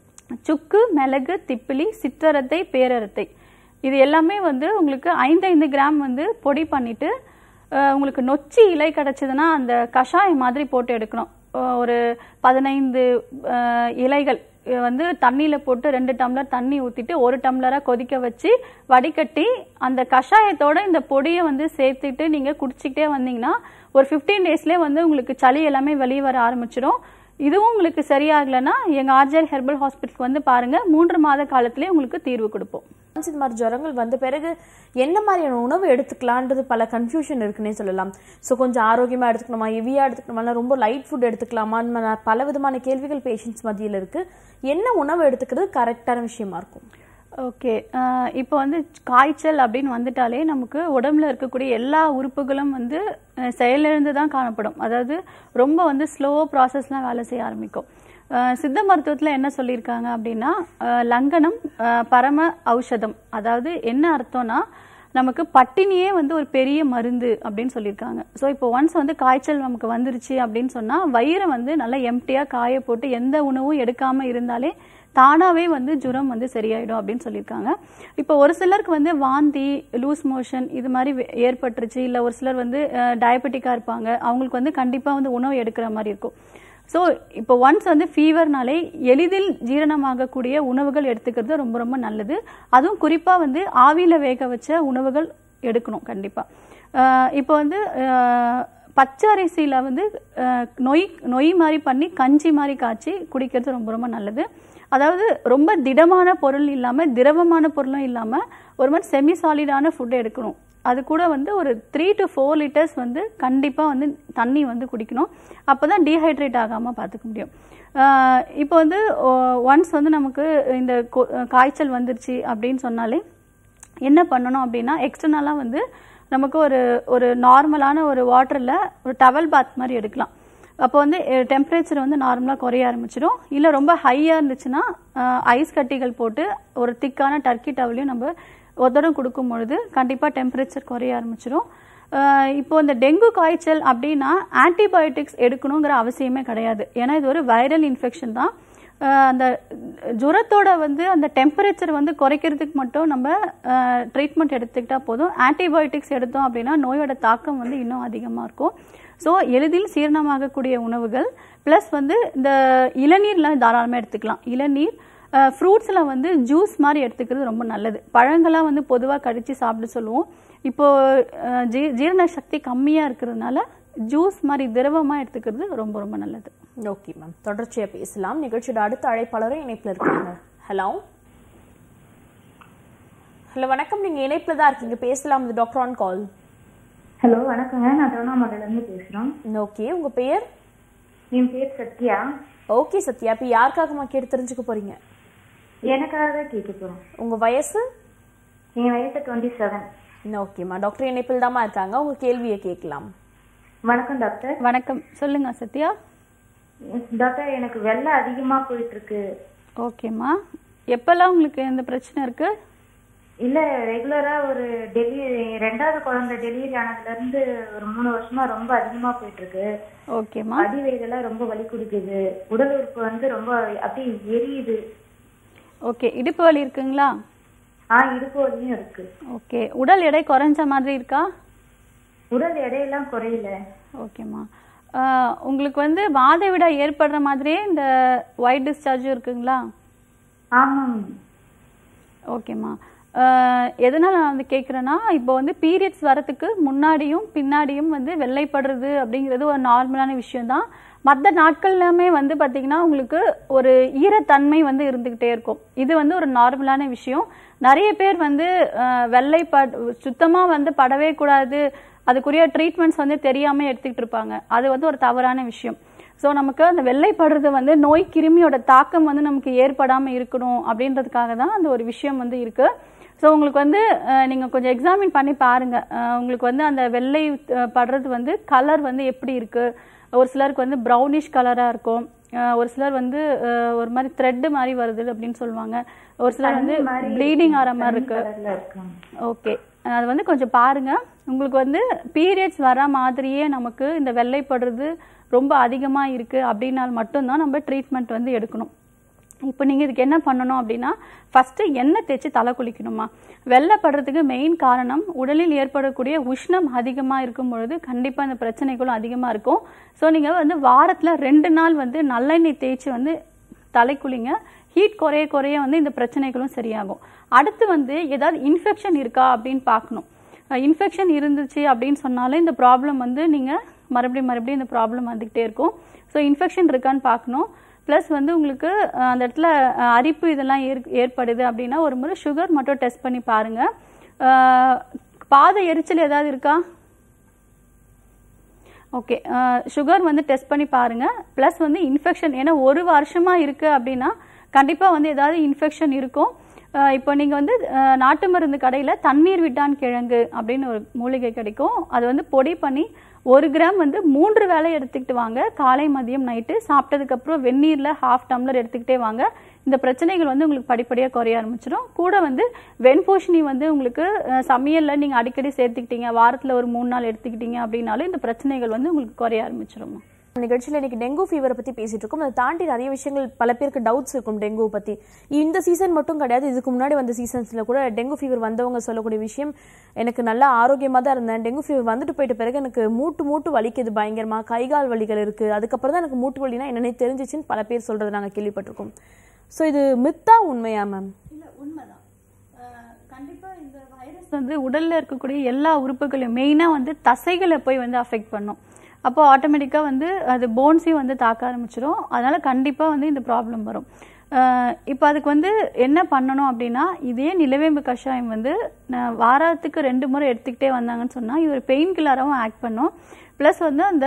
சுக்கு மிளகு திப்பிலி சிற்றரத்தை பேரரத்தை இது எல்லாமே வந்து உங்களுக்கு ஐந்து ஐந்து கிராம் வந்து பொடி பண்ணிட்டு அஹ், உங்களுக்கு நொச்சி இலை கிடைச்சதுன்னா அந்த கஷாயம் மாதிரி போட்டு எடுக்கணும் அஹ், ஒரு பதினைந்து அஹ், இலைகள் இது வந்து தண்ணியில போட்டு ரெண்டு டம்ளர் தண்ணி ஊத்திட்டு ஒரு டம்ளரா கொதிக்க வச்சு வடிகட்டி அந்த கஷாயத்தோட இந்த பொடியை வந்து சேர்த்துட்டு நீங்க குடிச்சிக்கிட்டே வந்தீங்கன்னா ஒரு 15 டேஸ்லயே வந்து உங்களுக்கு சளி எல்லாமே வெளியே வர ஆரம்பிச்சிடும் இதுவும் உங்களுக்கு சரியாகலைன்னா எங்க ஆர்ஜர் ஹெர்பல் ஹாஸ்பிட்டலுக்கு வந்து பாருங்க மூன்று மாத காலத்திலே உங்களுக்கு தீர்வு கொடுப்போம் இந்த மாதிரி ஜுரங்கள் வந்த பிறகு என்ன மாதிரியான உணவு எடுத்துக்கலான்றது பல கன்ஃபியூஷன் இருக்குன்னே சொல்லலாம் ஸோ கொஞ்சம் ஆரோக்கியமா எடுத்துக்கணுமா ஹெவியா எடுத்துக்கணுமா இல்ல ரொம்ப லைட் ஃபுட் எடுத்துக்கலாமா இந்த மாதிரி பல விதமான கேள்விகள் பேஷண்ட்ஸ் மத்தியில் இருக்கு என்ன உணவு எடுத்துக்கிறது கரெக்டான விஷயமா இருக்கும் ஓகே இப்போ வந்து காய்ச்சல் அப்படின்னு வந்துட்டாலே நமக்கு உடம்புல இருக்கக்கூடிய எல்லா உறுப்புகளும் வந்து அஹ், செயலிழந்து தான் காணப்படும் அதாவது ரொம்ப வந்து ஸ்லோ ப்ராசஸ்லாம் வேலை செய்ய ஆரம்பிக்கும் அஹ், சித்த மருத்துவத்தில் என்ன சொல்லியிருக்காங்க அப்படின்னா அஹ், லங்கனம் அஹ், பரம ஔஷதம் அதாவது என்ன அர்த்தம்னா நமக்கு பட்டினியே வந்து ஒரு பெரிய மருந்து அப்படின்னு சொல்லியிருக்காங்க ஸோ இப்போ ஒன்ஸ் வந்து காய்ச்சல் நமக்கு வந்துருச்சு அப்படின்னு சொன்னால் வயிறை வந்து நல்லா எம்டியாக காய போட்டு எந்த உணவும் எடுக்காம இருந்தாலே தானாவே வந்து ஜுரம் வந்து சரியாயிடும் அப்படின்னு சொல்லியிருக்காங்க இப்போ ஒரு சிலருக்கு வந்து வாந்தி லூஸ் மோஷன் இது மாதிரி வே- ஏற்பட்டுருச்சு இல்லை ஒரு சிலர் வந்து டயபெட்டிக்காக இருப்பாங்க அவங்களுக்கு வந்து கண்டிப்பாக வந்து உணவு எடுக்கிற மாதிரி இருக்கும் ஸோ இப்போ ஒன்ஸ் வந்து ஃபீவர்னாலே எளிதில் ஜீரணமாகக்கூடிய உணவுகள் எடுத்துக்கிறது ரொம்ப ரொம்ப நல்லது அதுவும் குறிப்பாக வந்து ஆவியில் வேக வச்ச உணவுகள் எடுக்கணும் கண்டிப்பாக இப்போ வந்து அஹ், பச்சை அரிசியில் வந்து அஹ், நொய் நொய் மாதிரி பண்ணி கஞ்சி மாதிரி காய்ச்சி குடிக்கிறது ரொம்ப ரொம்ப நல்லது அதாவது ரொம்ப திடமான பொருள் இல்லாமல் திரவமான பொருளும் இல்லாமல் ஒரு மாதிரி செமி சாலிடான ஃபுட் எடுக்கணும் அது கூட வந்து ஒரு த்ரீ டு ஃபோர் லிட்டர்ஸ் வந்து கண்டிப்பாக வந்து தண்ணி வந்து குடிக்கணும் அப்போ தான் டீஹைட்ரேட் ஆகாமல் பார்த்துக்க முடியும் ஆஹ் இப்போ வந்து ஒன்ஸ் வந்து நமக்கு இந்த கொ- காய்ச்சல் வந்துருச்சு அப்படின்னு சொன்னாலே என்ன பண்ணணும் அப்படின்னா எக்ஸ்டர்னலாக வந்து நமக்கு ஒரு ஒரு நார்மலான ஒரு வாட்டரில் ஒரு டவல் பாத் மாதிரி எடுக்கலாம் அப்போ வந்து டெம்பரேச்சர் வந்து நார்மலாக குறைய ஆரம்பிச்சிடும் இல்லை ரொம்ப ஹையாக இருந்துச்சுன்னா ஐஸ் கட்டிகள் போட்டு ஒரு திக்கான டர்க்கி டவலையும் நம்ம ஒத்தடம் கொடுக்கும் பொழுது கண்டிப்பாக டெம்பரேச்சர் குறைய ஆரம்பிச்சிடும் ஆஹ் இப்போ இந்த டெங்கு காய்ச்சல் அப்படின்னா ஆன்டிபயோட்டிக்ஸ் எடுக்கணுங்கிற அவசியமே கிடையாது ஏன்னா இது ஒரு வைரல் இன்ஃபெக்ஷன் தான் ஆஹ் அந்த ஜுரத்தோட வந்து அந்த டெம்பரேச்சர் வந்து குறைக்கிறதுக்கு மட்டும் நம்ம ட்ரீட்மெண்ட் எடுத்துக்கிட்டா போதும் ஆன்டிபயோட்டிக்ஸ் எடுத்தோம் அப்படின்னா நோயோட தாக்கம் வந்து இன்னும் அதிகமாக இருக்கும் ஸோ எளிதில் சீரணமாகக்கூடிய உணவுகள் ப்ளஸ் வந்து இந்த இளநீர்லாம் தாராளமாக எடுத்துக்கலாம் இளநீர் ஃப்ரூட்ஸில் வந்து ஜூஸ் மாதிரி எடுத்துக்கிறது ரொம்ப நல்லது பழங்கள்லாம் வந்து பொதுவாக கடிச்சு சாப்பிட சொல்லுவோம் இப்போ அஹ், ஜீ ஜீரண சக்தி கம்மியாக இருக்கிறதுனால ஜூஸ் மாதிரி திரவமாக எடுத்துக்கிறது ரொம்ப ரொம்ப நல்லது ஓகே மேம் தொடர்ச்சியா பேசலாம் நிகழ்ச்சியோட அடுத்த அழைப்பாளரும் இணைப்புல இருக்காங்க ஹலோ ஹலோ வணக்கம் நீங்க இணைப்புல தான் இருக்கீங்க பேசலாம் இது டாக்டர் ஆன் கால் ஹலோ வணக்கங்க நான் திருவண்ணாமலையில இருந்து பேசுறோம் ஓகே உங்க பெயர் என் பேர் சத்யா ஓகே சத்யா இப்ப யாருக்காகமா கேட்டு தெரிஞ்சுக்க போறீங்க எனக்காக தான் கேட்க போறோம் உங்க வயசு என் வயசு டுவெண்ட்டி செவன் ஓகேம்மா டாக்டர் இணைப்பில் தாம்மா இருக்காங்க உங்க கேள்வியை கேட்கலாம் வணக்கம் டாக்டர் வணக்கம் சொல்லுங்க சத்யா டாக்டர் எனக்கு வெள்ளை அதிகமா போயிட்டு இருக்கு ஓகேம்மா எப்பெல்லாம் உங்களுக்கு இந்த பிரச்சனை இருக்கு இல்ல ரெகுலரா ஒரு டெலிவரி ரெண்டாவது குழந்தை டெலிவரி ஆனதுல இருந்து ஒரு மூணு வருஷமா ரொம்ப அதிகமா போயிட்டு இருக்கு ஓகேம்மா அடிவயிறெல்லாம் ரொம்ப வலி குடிக்குது உடல் உறுப்பு வந்து ரொம்ப அப்படியே எரியுது ஓகே இடுப்பு வலி இருக்குங்களா ஆ இடுப்பு வலியும் இருக்கு ஓகே உடல் எடை குறைஞ்ச மாதிரி இருக்கா உடல் எடையெல்லாம் குறையல ஓகேம்மா ஆஹ் உங்களுக்கு வந்து மாதவிடாய் ஏற்படுற மாதிரியே இந்த ஒயிட் டிஸ்சார்ஜும் இருக்குங்களா ஆமாம் ஓகேம்மா ஆஹ் எதனால நான் வந்து கேட்குறேன்னா இப்போ வந்து பீரியட்ஸ் வரத்துக்கு முன்னாடியும் பின்னாடியும் வந்து வெள்ளைப்படுறது அப்படிங்கிறது ஒரு நார்மலான விஷயம்தான் மற்ற நாட்கள்லாமே வந்து பார்த்தீங்கன்னா உங்களுக்கு ஒரு ஈரத்தன்மை வந்து இருந்துக்கிட்டே இருக்கும் இது வந்து ஒரு நார்மலான விஷயம் நிறைய பேர் வந்து ஆஹ் வெள்ளை பட் சுத்தமாக வந்து படவே கூடாது அதுக்குரிய ட்ரீட்மெண்ட்ஸ் வந்து தெரியாமல் எடுத்துக்கிட்டு இருப்பாங்க அது வந்து ஒரு தவறான விஷயம் ஸோ நமக்கு அந்த வெள்ளைப்படுறது வந்து நோய் கிருமியோட தாக்கம் வந்து நமக்கு ஏற்படாமல் இருக்கணும் அப்படின்றதுக்காக தான் அந்த ஒரு விஷயம் வந்து இருக்கு ஸோ உங்களுக்கு வந்து அஹ், நீங்க கொஞ்சம் எக்ஸாமின் பண்ணி பாருங்க அஹ், உங்களுக்கு வந்து அந்த வெள்ளை அஹ், படுறது வந்து கலர் வந்து எப்படி இருக்கு ஒரு சிலருக்கு வந்து ப்ரௌனிஷ் கலரா இருக்கும் அஹ், ஒரு சிலர் வந்து அஹ், ஒரு மாதிரி த்ரெட் மாதிரி வருது அப்படின்னு சொல்லுவாங்க ஒரு சிலர் வந்து ப்ளீடிங் ஆகிற மாதிரி இருக்கு கலர்ல இருக்காங்க ஓகே அது வந்து கொஞ்சம் பாருங்க உங்களுக்கு வந்து பீரியட்ஸ் வர மாதிரியே நமக்கு இந்த வெள்ளைப்படுறது ரொம்ப அதிகமா இருக்கு அப்படின்னால் மட்டும்தான் நம்ம ட்ரீட்மெண்ட் வந்து எடுக்கணும் இப்போ நீங்கள் இதுக்கு என்ன பண்ணணும் அப்படின்னா ஃபஸ்ட்டு எண்ணெய் தேய்ச்சி தலை குளிக்கணுமா வெள்ளைப்படுறதுக்கு மெயின் காரணம் உடலில் ஏற்படக்கூடிய உஷ்ணம் அதிகமாக இருக்கும் பொழுது கண்டிப்பாக இந்த பிரச்சனைகளும் அதிகமாக இருக்கும் ஸோ நீங்கள் வந்து வாரத்தில் ரெண்டு நாள் வந்து நல்லெண்ணெய் தேய்ச்சி வந்து தலை குளிங்க ஹீட் குறைய குறைய வந்து இந்த பிரச்சனைகளும் சரியாகும் அடுத்து வந்து ஏதாவது இன்ஃபெக்ஷன் இருக்கா அப்படின்னு பார்க்கணும் இன்ஃபெக்ஷன் இருந்துச்சு அப்படின்னு சொன்னாலே இந்த ப்ராப்ளம் வந்து நீங்கள் மறுபடியும் மறுபடியும் இந்த ப்ராப்ளம் வந்துக்கிட்டே இருக்கும் ஸோ இன்ஃபெக்ஷன் இருக்கான்னு பார்க்கணும் ப்ளஸ் வந்து உங்களுக்கு அஹ், அந்த இடத்துல அஹ், அரிப்பு இதெல்லாம் ஏற்- ஏற்படுது அப்படின்னா ஒரு முறை சுகர் மட்டும் டெஸ்ட் பண்ணி பாருங்க அஹ், பாத எரிச்சல் ஏதாவது இருக்கா ஓகே சுகர் வந்து டெஸ்ட் பண்ணி பாருங்க ப்ளஸ் வந்து இன்ஃபெக்ஷன் ஏன்னா ஒரு வருஷமா இருக்கு அப்படின்னா கண்டிப்பாக வந்து ஏதாவது இன்ஃபெக்ஷன் இருக்கும் அஹ் இப்போ நீங்கள் வந்து அஹ், நாட்டு மருந்து கடையில் தண்ணீர் விட்டான் கிழங்கு அப்படின்னு ஒரு மூலிகை கிடைக்கும் அது வந்து பொடி பண்ணி ஒரு கிராம் வந்து மூன்று வேளை எடுத்துக்கிட்டு வாங்க காலை மதியம் நைட்டு சாப்பிட்டதுக்கப்புறம் வெந்நீரில் ஹாஃப் டம்ளர் எடுத்துக்கிட்டே வாங்க இந்த பிரச்சனைகள் வந்து உங்களுக்கு படிப்படியாக குறைய ஆரம்பிச்சிடும் கூட வந்து வெண்பூஷணி வந்து உங்களுக்கு அஹ், சமையல்ல நீங்கள் அடிக்கடி சேர்த்துக்கிட்டீங்க வாரத்தில் ஒரு மூணு நாள் எடுத்துக்கிட்டீங்க அப்படின்னாலும் இந்த பிரச்சனைகள் வந்து உங்களுக்கு குறைய ஆரம்பிச்சிடும் நிகழ்ச்சியில் இன்னைக்கு டெங்கு ஃபீவரை பத்தி பேசிட்டு இருக்கோம் அதை தாண்டி நிறைய விஷயங்கள் பல பேருக்கு டவுட்ஸ் இருக்கும் டெங்கு பத்தி இந்த சீசன் மட்டும் கிடையாது இதுக்கு முன்னாடி வந்த சீசன்ஸ்ல கூட டெங்கு ஃபீவர் வந்தவங்க சொல்லக்கூடிய விஷயம் எனக்கு நல்லா ஆரோக்கியமா தான் இருந்தேன் டெங்கு ஃபீவர் வந்துட்டு போயிட்ட பிறகு எனக்கு மூட்டு மூட்டு வலிக்குது பயங்கரமா கை கால் வலிகள் இருக்கு அதுக்கப்புறம் தான் எனக்கு மூட்டு வலினா என்னன்னே தெரிஞ்சிச்சுன்னு பல பேர் சொல்றது நாங்க கேள்விப்பட்டிருக்கோம் ஸோ இது மித்தா உண்மையா மேம் இல்லை உண்மைதான் கண்டிப்பாக இந்த வைரஸ் வந்து உடலில் இருக்கக்கூடிய எல்லா உறுப்புகளையும் மெயினாக வந்து தசைகளை போய் வந்து அஃபெக்ட் பண்ணும் அப்போ ஆட்டோமேட்டிக்காக வந்து அது போன்ஸையும் வந்து தாக்க ஆரம்பிச்சிடும் அதனால கண்டிப்பாக வந்து இந்த ப்ராப்ளம் வரும் இப்போ அதுக்கு வந்து என்ன பண்ணணும் அப்படின்னா இதே நிலவேம்பு கஷாயம் வந்து நான் வாரத்துக்கு ரெண்டு முறை எடுத்துக்கிட்டே வந்தாங்கன்னு சொன்னால் இது ஒரு பெயின் கில்லராகவும் ஆக்ட் பண்ணும் ப்ளஸ் வந்து அந்த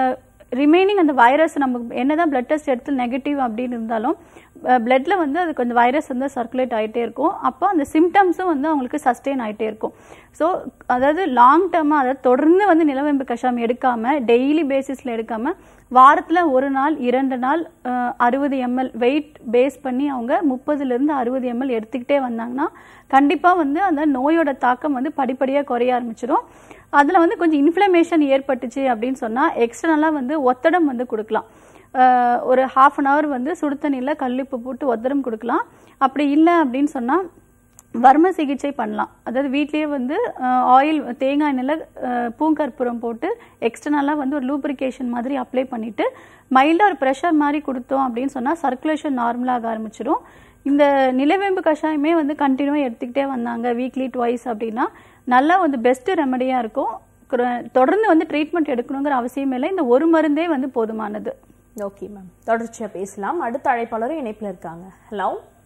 ரிமைனிங் அந்த வைரஸ் நமக்கு என்னதான் பிளட் டெஸ்ட் எடுத்து நெகட்டிவ் அப்படின்னு இருந்தாலும் பிளட்ல வந்து அது கொஞ்சம் வைரஸ் வந்து சர்க்குலேட் ஆகிட்டே இருக்கும் அப்போ அந்த சிம்டம்ஸும் வந்து அவங்களுக்கு சஸ்டெயின் ஆகிட்டே இருக்கும் ஸோ அதாவது லாங் டேர்மாக அதாவது தொடர்ந்து வந்து நிலவேம்பு கஷாயம் எடுக்காம டெய்லி பேசிஸில் எடுக்காம வாரத்தில் ஒரு நாள் இரண்டு நாள் அறுபது எம்எல் வெயிட் பேஸ் பண்ணி அவங்க முப்பதுலேருந்து அறுபது எம்எல் எடுத்துக்கிட்டே வந்தாங்கன்னா கண்டிப்பாக வந்து அந்த நோயோட தாக்கம் வந்து படிப்படியாக குறைய ஆரம்பிச்சிடும் அதில் வந்து கொஞ்சம் இன்ஃப்ளமேஷன் ஏற்பட்டுச்சு அப்படின்னு சொன்னால் எக்ஸ்டர்னலாக வந்து ஒத்தடம் வந்து கொடுக்கலாம் அஹ் ஒரு ஹாஃப் அன் ஹவர் வந்து சுடு தண்ணியில் கல்லுப்பு போட்டு ஒத்தடம் கொடுக்கலாம் அப்படி இல்லை அப்படின்னு சொன்னால் வர்ம சிகிச்சை பண்ணலாம் அதாவது வீட்லேயே வந்து ஆயில் தேங்காய் எண்ணெயில் அஹ், பூங்கற்பூரம் போட்டு எக்ஸ்டர்னலாக வந்து ஒரு லூப்ரிகேஷன் மாதிரி அப்ளை பண்ணிட்டு மைல்டாக ஒரு ப்ரெஷர் மாதிரி கொடுத்தோம் அப்படின்னு சொன்னால் சர்க்குலேஷன் நார்மலாக ஆரம்பிச்சிடும் இந்த நிலவேம்பு கஷாயமே வந்து கண்டினியூவாக எடுத்துக்கிட்டே வந்தாங்க வீக்லி ட்வைஸ் அப்படின்னா நல்லா வந்து பெஸ்ட் ரெமடியாக இருக்கும் குர- தொடர்ந்து வந்து ட்ரீட்மெண்ட் எடுக்கணுங்கிற அவசியம் இல்லை இந்த ஒரு மருந்தே வந்து போதுமானது ஓகே மேம் தொடர்ச்சியா பேசலாம் அடுத்த அழைப்பாளரும் இணைப்புல இருக்காங்க ஹலோ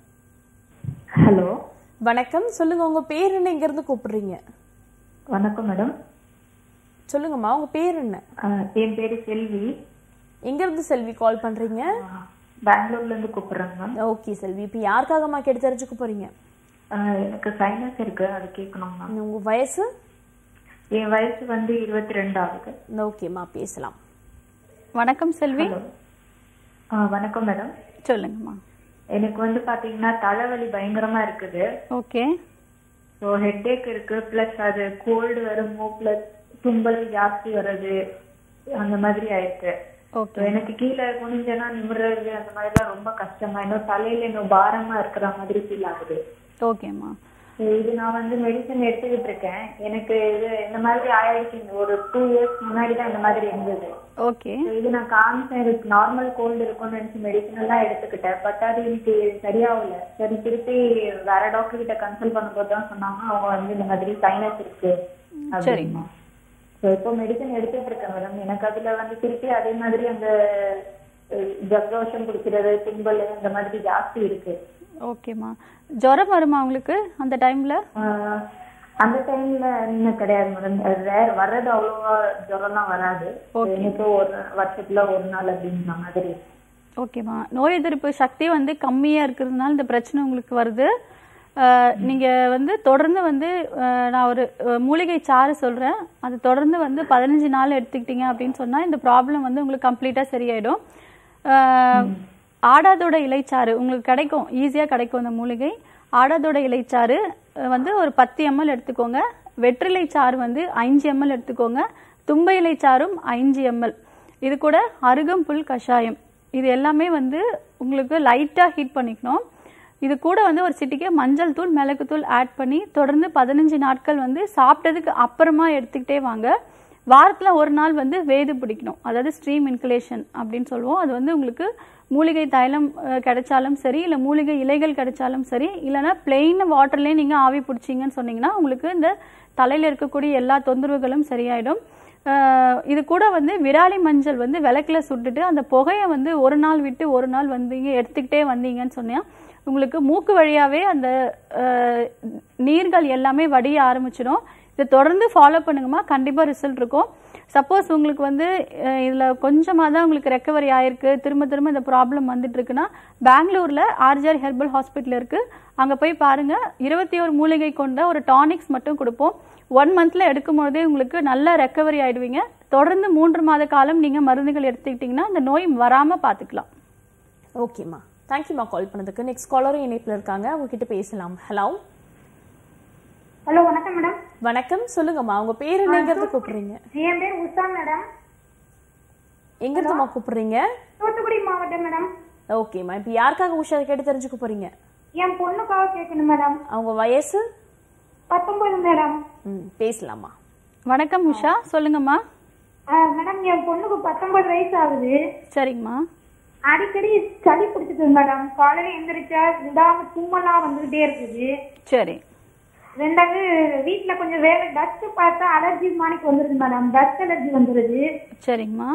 ஹலோ வணக்கம் சொல்லுங்க உங்க பேர் என்ன எங்க இருந்து கூப்பிடுறீங்க வணக்கம் மேடம் சொல்லுங்கம்மா உங்க பேர் என்ன என் பேரு செல்வி எங்க இருந்து செல்வி கால் பண்றீங்க பெங்களூர்ல இருந்து கூப்பிடுறேங்க மேம் ஓகே செல்வி இப்போ யாருக்காகம்மா கேட்டு தெரிஞ்சுக்க போறீங்க எனக்கு சைனஸ் இருக்கு அது கேட்கணும் மேம் உங்க வயசு என் வயசு வந்து இருபத்தி ரெண்டு ஆகுது ஓகேம்மா பேசலாம் வணக்கம் செல்வி ஹலோ ஆ, வணக்கம் மேடம் சொல்லுங்கம்மா எனக்கு வந்து பாத்தீங்கன்னா தலைவலி பயங்கரமா இருக்குது ஓகே ஸோ ஹெட்டேக் இருக்கு பிளஸ் அது கோல்டு வரும் மூக்குல தும்பல் ஜாஸ்தி வர்றது அந்த மாதிரி ஆயிருக்கு ஓகே எனக்கு கீழே குனிஞ்சனா நிமிர்றது அந்த மாதிரிலாம் ரொம்ப கஷ்டமா இன்னும் தலையில இன்னும் பாரமா இருக்கிற மாதிரி ஃபீல் ஆகுது ஓகேம்மா இது நான் வந்து மெடிசன் எடுத்துக்கிட்டு இருக்கேன் எனக்கு இது இந்த மாதிரி ஆயிடுச்சு இந்த ஒரு டூ இயர்ஸ் முன்னாடி தான் இந்த மாதிரி இருந்தது ஓகே So, இது நான் காமிச்சேன் இதுக்கு நார்மல் கோல்டு இருக்கும்னு நினைச்சு மெடிசன் எல்லாம் எடுத்துக்கிட்டேன் பட் அது எனக்கு சரியாகல சரி திருப்பி வேற டாக்டர் கிட்ட கன்சல்ட் பண்ணும்போது தான் சொன்னாங்க அவங்க வந்து இந்த மாதிரி சைனஸ் இருக்கு சரிம்மா. ஸோ இப்போ மெடிசன் எடுத்துட்டு இருக்கேன் மேடம் எனக்கு அதுல வந்து திருப்பி அதே மாதிரி அந்த அஹ், ஜலதோஷம் பிடிக்கிறது தும்பல் அந்த மாதிரி ஜாஸ்தி இருக்கு ஓகேம்மா ஜுரம் வருமா உங்களுக்கு அந்த டைம்ல ஆஹ், அந்த டைம்ல இன்னும் கிடையாது மேடம் ரேர் வர்றது அவ்வளோவா ஜுரம்லாம் வராது எனக்கு ஒரு வருஷத்துல ஒரு நாள் அப்படின்ற மாதிரி ஓகேம்மா நோய் எதிர்ப்பு சக்தி வந்து கம்மியாக இருக்கிறதுனால இந்த பிரச்சனை உங்களுக்கு வருது அஹ், நீங்க வந்து தொடர்ந்து வந்து அஹ், நான் ஒரு அஹ், மூலிகை சாறு சொல்றேன் அது தொடர்ந்து வந்து பதினஞ்சு நாள் எடுத்துக்கிட்டீங்க அப்படின்னு சொன்னா இந்த ப்ராப்ளம் வந்து உங்களுக்கு கம்ப்ளீட்டா சரியாயிடும் அஹ், ஆடாதோட இலைச்சாறு உங்களுக்கு கிடைக்கும் ஈஸியாக கிடைக்கும் அந்த மூலிகை ஆடாதோட இலைச்சாறு அஹ், வந்து ஒரு பத்து எம்எல் எடுத்துக்கோங்க வெற்றிலை சாறு வந்து அஞ்சு எம்எல் எடுத்துக்கோங்க தும்பை இலை சாறும் அஞ்சு எம்எல் இது கூட அருகம்புல் கஷாயம் இது எல்லாமே வந்து உங்களுக்கு லைட்டாக ஹீட் பண்ணிக்கணும் இது கூட வந்து ஒரு சிட்டிக்கே மஞ்சள் தூள் மிளகுத்தூள் ஆட் பண்ணி தொடர்ந்து பதினஞ்சு நாட்கள் வந்து சாப்பிட்டதுக்கு அப்புறமா எடுத்துக்கிட்டே வாங்க வாரத்தில் ஒரு நாள் வந்து வேது பிடிக்கணும் அதாவது ஸ்ட்ரீம் இன்குலேஷன் அப்படின்னு சொல்லுவோம் அது வந்து உங்களுக்கு மூலிகை தைலம் அஹ், கிடைச்சாலும் சரி இல்லை மூலிகை இலைகள் கிடைச்சாலும் சரி இல்லைன்னா பிளெயின் வாட்டர்லேயே நீங்கள் ஆவி பிடிச்சிங்கன்னு சொன்னீங்கன்னா உங்களுக்கு இந்த தலையில் இருக்கக்கூடிய எல்லா தொந்தரவுகளும் சரியாயிடும் அஹ், இது கூட வந்து விராலி மஞ்சள் வந்து விளக்குல சுட்டுட்டு அந்த புகையை வந்து ஒரு நாள் விட்டு ஒரு நாள் வந்தீங்க எடுத்துக்கிட்டே வந்தீங்கன்னு சொன்னா உங்களுக்கு மூக்கு வழியாவே அந்த அஹ், நீர்கள் எல்லாமே வடிய ஆரம்பிச்சிடும் இதை தொடர்ந்து ஃபாலோ பண்ணுங்கம்மா கண்டிப்பா ரிசல்ட் இருக்கும் சப்போஸ் உங்களுக்கு வந்து அஹ், இதுல கொஞ்சமாக தான் உங்களுக்கு ரெக்கவரி ஆயிருக்கு திரும்ப திரும்ப இந்த ப்ராப்ளம் வந்துட்டு இருக்குன்னா பெங்களூர்ல ஆர்ஜிஆர் ஹெர்பல் ஹாஸ்பிட்டல் இருக்கு அங்க போய் பாருங்க இருபத்தி ஒரு மூலிகை கொண்ட ஒரு டானிக்ஸ் மட்டும் கொடுப்போம் ஒன் மந்த்ல எடுக்கும் பொழுதே உங்களுக்கு நல்ல ரெக்கவரி ஆயிடுவீங்க தொடர்ந்து மூன்று மாத காலம் நீங்க மருந்துகள் எடுத்துக்கிட்டீங்கன்னா இந்த நோய் வராம பாத்துக்கலாம் ஓகேம்மா தேங்க்யூம்மா கால் பண்ணதுக்கு நெக்ஸ்ட் காலரும் இணைப்பில் இருக்காங்க அவங்க கிட்ட பேசலாம் ஹலோ ஹலோ வணக்கம் மேடம் வணக்கம் சொல்லுங்கம்மா உங்க பேர் என்னங்கிறது கூப்பிடுறீங்க என் பேர் உஷா மேடம் எங்க இருந்துமா கூப்பிடுறீங்க தூத்துக்குடி மாவட்டம் மேடம் ஓகேம்மா இப்போ யாருக்காக உஷா கேட்டு தெரிஞ்சுக்க போறீங்க என் பொண்ணுக்காக கேட்கணும் மேடம் அவங்க வயசு பத்தொன்பது மேடம் ம் பேசலாமா வணக்கம் உஷா சொல்லுங்கம்மா மேடம் என் பொண்ணுக்கு பத்தொன்பது வயசு ஆகுது சரிங்கம்மா அடிக்கடி சளி பிடிச்சிட்டு மேடம் காலையில எந்திரிச்சா விடாம தும்மலாம் வந்துகிட்டே இருக்குது சரி ரெண்டாவது வீட்ல கொஞ்சம் வேலை டஸ்ட் பார்த்தா அலர்ஜி மாணிக்கு வந்துருது மேடம் டஸ்ட் அலர்ஜி வந்துருது சரிங்கம்மா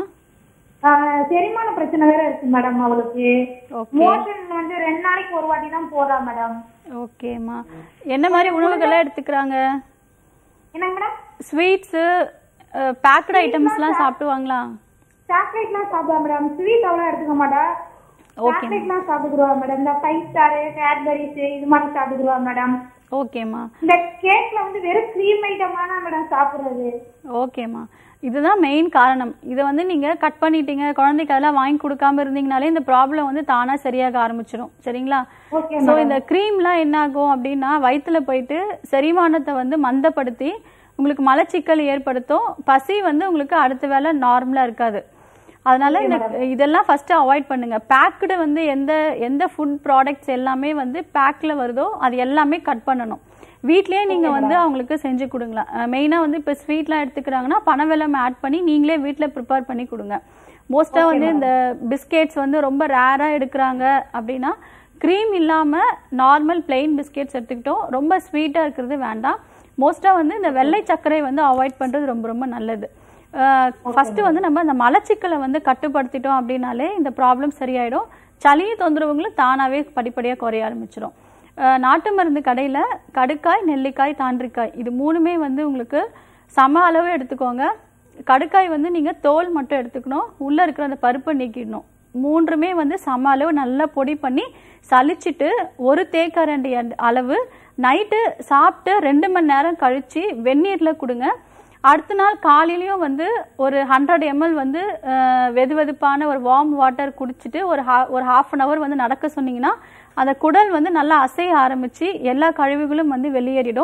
ஆஹ் செரிமான பிரச்சனை வேற இருக்கு மேடம் அவளுக்கு ஓகே மோஷன் வந்து ரெண்டு நாளைக்கு ஒரு வாட்டி தான் போறா மேடம் ஓகேம்மா என்ன மாதிரி உணவுகள்லாம் எடுத்துக்கிறாங்க என்னங்க மேடம் ஸ்வீட்ஸு பேக்கடு ஐட்டம்ஸ்லாம் சாப்பிடுவாங்களா சாக்லேட்லாம் சாப்பிடுவா மேடம் ஸ்வீட் அவ்வளோ எடுத்துக்க மாட்டா ஓகே சாக்லேட்லாம் சாப்பிட்டுக்குருவா மேடம் இந்த ஃபைவ் ஸ்டாரு கேட்பரிஸ் இது மாதிரி சாப்பிட்டுக்குருவா மேடம் ஓகேம்மா இந்த கேக்ல வந்து வெறும் க்ரீம் ஐட்டமான மேடம் சாப்பிடுறது ஓகேம்மா இதுதான் மெயின் காரணம் இதை வந்து நீங்க கட் பண்ணிட்டீங்க குழந்தைக்கு அதெல்லாம் வாங்கி கொடுக்காம இருந்தீங்கனாலே இந்த ப்ராப்ளம் வந்து தானா சரியாக ஆரம்பிச்சிடும் சரிங்களா ஓகே ஸோ இந்த க்ரீம்லாம் என்ன ஆகும் அப்படின்னா வயிற்றுல போயிட்டு செரிமானத்தை வந்து மந்தப்படுத்தி உங்களுக்கு மலச்சிக்கல் ஏற்படுத்தும் பசி வந்து உங்களுக்கு அடுத்த வேளை நார்மலா இருக்காது அதனால இந்த இதெல்லாம் ஃபர்ஸ்ட் அவாய்ட் பண்ணுங்க பேக்டு வந்து எந்த எந்த ஃபுட் ப்ராடக்ட்ஸ் எல்லாமே வந்து பேக்ல வருதோ அது எல்லாமே கட் பண்ணணும் வீட்லயே நீங்க வந்து அவங்களுக்கு செஞ்சு கொடுங்களா மெயினா வந்து இப்போ ஸ்வீட்லாம் எடுத்துக்கிறாங்கன்னா பனவெல்லம் ஆட் பண்ணி நீங்களே வீட்ல ப்ரிப்பேர் பண்ணி கொடுங்க மோஸ்டா வந்து இந்த பிஸ்கெட்ஸ் வந்து ரொம்ப ரேரா எடுக்கிறாங்க அப்படின்னா க்ரீம் இல்லாம நார்மல் பிளெயின் பிஸ்கெட்ஸ் எடுத்துக்கிட்டோம் ரொம்ப ஸ்வீட்டா இருக்கிறது வேண்டாம் மோஸ்டா வந்து இந்த வெள்ளை சர்க்கரை வந்து அவாய்ட் பண்றது ரொம்ப ரொம்ப நல்லது ஃபர்ஸ்ட் வந்து நம்ம அந்த மலச்சிக்கலை வந்து கட்டுப்படுத்திட்டோம் அப்படின்னாலே இந்த ப்ராப்ளம் சரியாயிடும் சளி தொந்தரவுகளும் தானாவே படிப்படியா குறைய ஆரம்பிச்சிடும் அஹ் நாட்டு மருந்து கடையில கடுக்காய் நெல்லிக்காய் தாண்டிக்காய் இது மூணுமே வந்து உங்களுக்கு சம அளவு எடுத்துக்கோங்க கடுக்காய் வந்து நீங்க தோல் மட்டும் எடுத்துக்கணும் உள்ள இருக்கிற அந்த பருப்பை நீக்கிடணும் மூன்றுமே வந்து சம அளவு நல்லா பொடி பண்ணி சலிச்சிட்டு ஒரு தேக்கரண்டி அந்த அளவு நைட்டு சாப்பிட்டு ரெண்டு மணி நேரம் கழிச்சு வெந்நீர்ல கொடுங்க அடுத்த நாள் காலையிலயும் வந்து ஒரு ஹண்ட்ரட் எம்எல் வந்து அஹ், வெது வெதுப்பான ஒரு வார்ம் வாட்டர் குடிச்சிட்டு ஒரு ஹா- ஒரு ஹாஃப் அன் ஹவர் வந்து நடக்க சொன்னீங்கன்னா அந்த குடல் வந்து நல்லா அசைய ஆரம்பிச்சு எல்லா கழிவுகளும் வந்து வெளியேறிடும்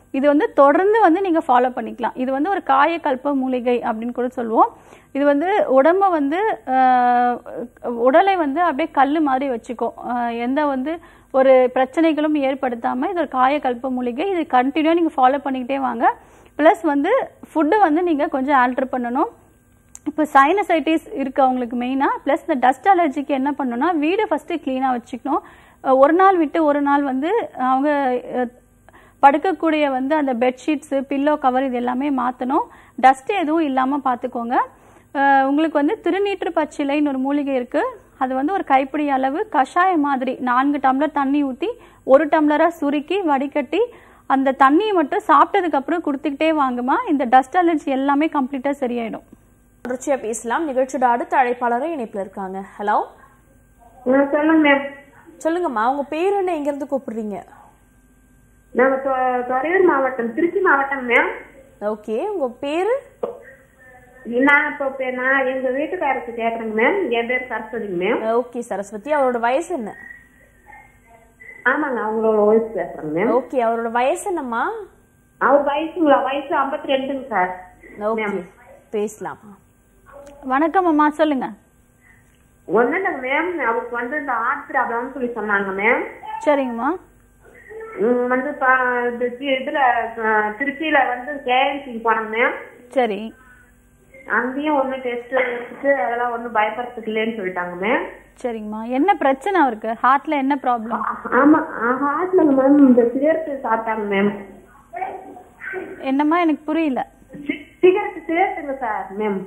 இது வந்து தொடர்ந்து வந்து நீங்கள் ஃபாலோ பண்ணிக்கலாம் இது வந்து ஒரு காயக்கல்ப மூலிகை அப்படின்னு கூட சொல்லுவோம் இது வந்து உடம்ப வந்து ஆஹ், உடலை வந்து அப்படியே கல் மாதிரி வச்சுக்கும் ஆஹ், எந்த வந்து ஒரு பிரச்சனைகளும் ஏற்படுத்தாமல் இது ஒரு காயக்கல்ப மூலிகை இது கண்டினியூ நீங்கள் ஃபாலோ பண்ணிக்கிட்டே வாங்க ப்ளஸ் வந்து ஃபுட்டு வந்து நீங்கள் கொஞ்சம் ஆல்டர் பண்ணணும் இப்போ சைனசைட்டிஸ் இருக்கு அவங்களுக்கு மெயினாக ப்ளஸ் இந்த டஸ்ட் அலர்ஜிக்கு என்ன பண்ணணும்னா வீடை ஃபஸ்ட்டு க்ளீனாக வச்சுக்கணும் அஹ் ஒரு நாள் விட்டு ஒரு நாள் வந்து அவங்க அஹ், படுக்கக்கூடிய வந்து அந்த பெட்ஷீட்ஸு பில்லோ கவர் இது எல்லாமே மாற்றணும் டஸ்ட் எதுவும் இல்லாமல் பார்த்துக்கோங்க அஹ், உங்களுக்கு வந்து திருநீற்று பச்சிலைன்னு ஒரு மூலிகை இருக்குது அது வந்து ஒரு கைப்பிடி அளவு கஷாயம் மாதிரி நான்கு டம்ளர் தண்ணி ஊற்றி ஒரு டம்ளராக சுருக்கி வடிகட்டி அந்த தண்ணியை மட்டும் சாப்பிட்டதுக்கு அப்புறம் கொடுத்துக்கிட்டே வாங்குமா இந்த டஸ்ட் அலர்ஜி எல்லாமே கம்ப்ளீட்டாக சரியாயிடும் தொடர்ச்சியா பேசலாம் நிகழ்ச்சியோட அடுத்த அழைப்பாளரும் இணைப்புல இருக்காங்க ஹலோ நான் சொல்லுங்க மேம் சொல்லுங்கம்மா உங்க பேர் என்ன எங்க இருந்து கூப்பிடுறீங்க நாங்க தொ- துறையூர் மாவட்டம் திருச்சி மாவட்டம் மேம் ஓகே உங்க பேரு நான் இப்போ பே- நான் எங்க வீட்டுக்காரருக்கு கேக்குறேங்க மேம் என் பேர் சரஸ்வதிங்க மேம் ஓகே சரஸ்வதி அவரோட வயசு என்ன ஆமாங்க அவங்களோட வயசு பேசுறேங்க மேம் ஓகே அவரோட வயசு என்னம்மா அவர் வயசுங்களா வயசு ஐம்பத்தி ரெண்டுங்க சார் ஓகே பேசலாம் வணக்கம் அம்மா சொல்லுங்க ஒன்றும் இல்லைங்க மேம் அவருக்கு வந்து இந்த ஹார்ட் ப்ராப்ளம்னு சொல்லி சொன்னாங்க மேம் சரிங்கம்மா ம், வந்து ப- இது தி- இதுல அஹ், திருச்சியில வந்து கேஎம்சிக்கு போனோங்க மேம் சரி அங்கேயும் ஒன்றும் டெஸ்ட் எடுத்துட்டு அதெல்லாம் ஒன்றும் பயப்படுறதுக்கு இல்லைன்னு சொல்லிட்டாங்க மேம் சரிங்கம்மா என்ன பிரச்சனை அவருக்கு ஹார்ட்ல என்ன ப்ராப்ளம் ஆமா ஹார்ட்லங்க மேம் இந்த சிகரெட் சாப்பிட்டாங்க மேம் என்னம்மா எனக்கு புரியல சிகரெட் சிகரெட்டுங்க சார் மேம்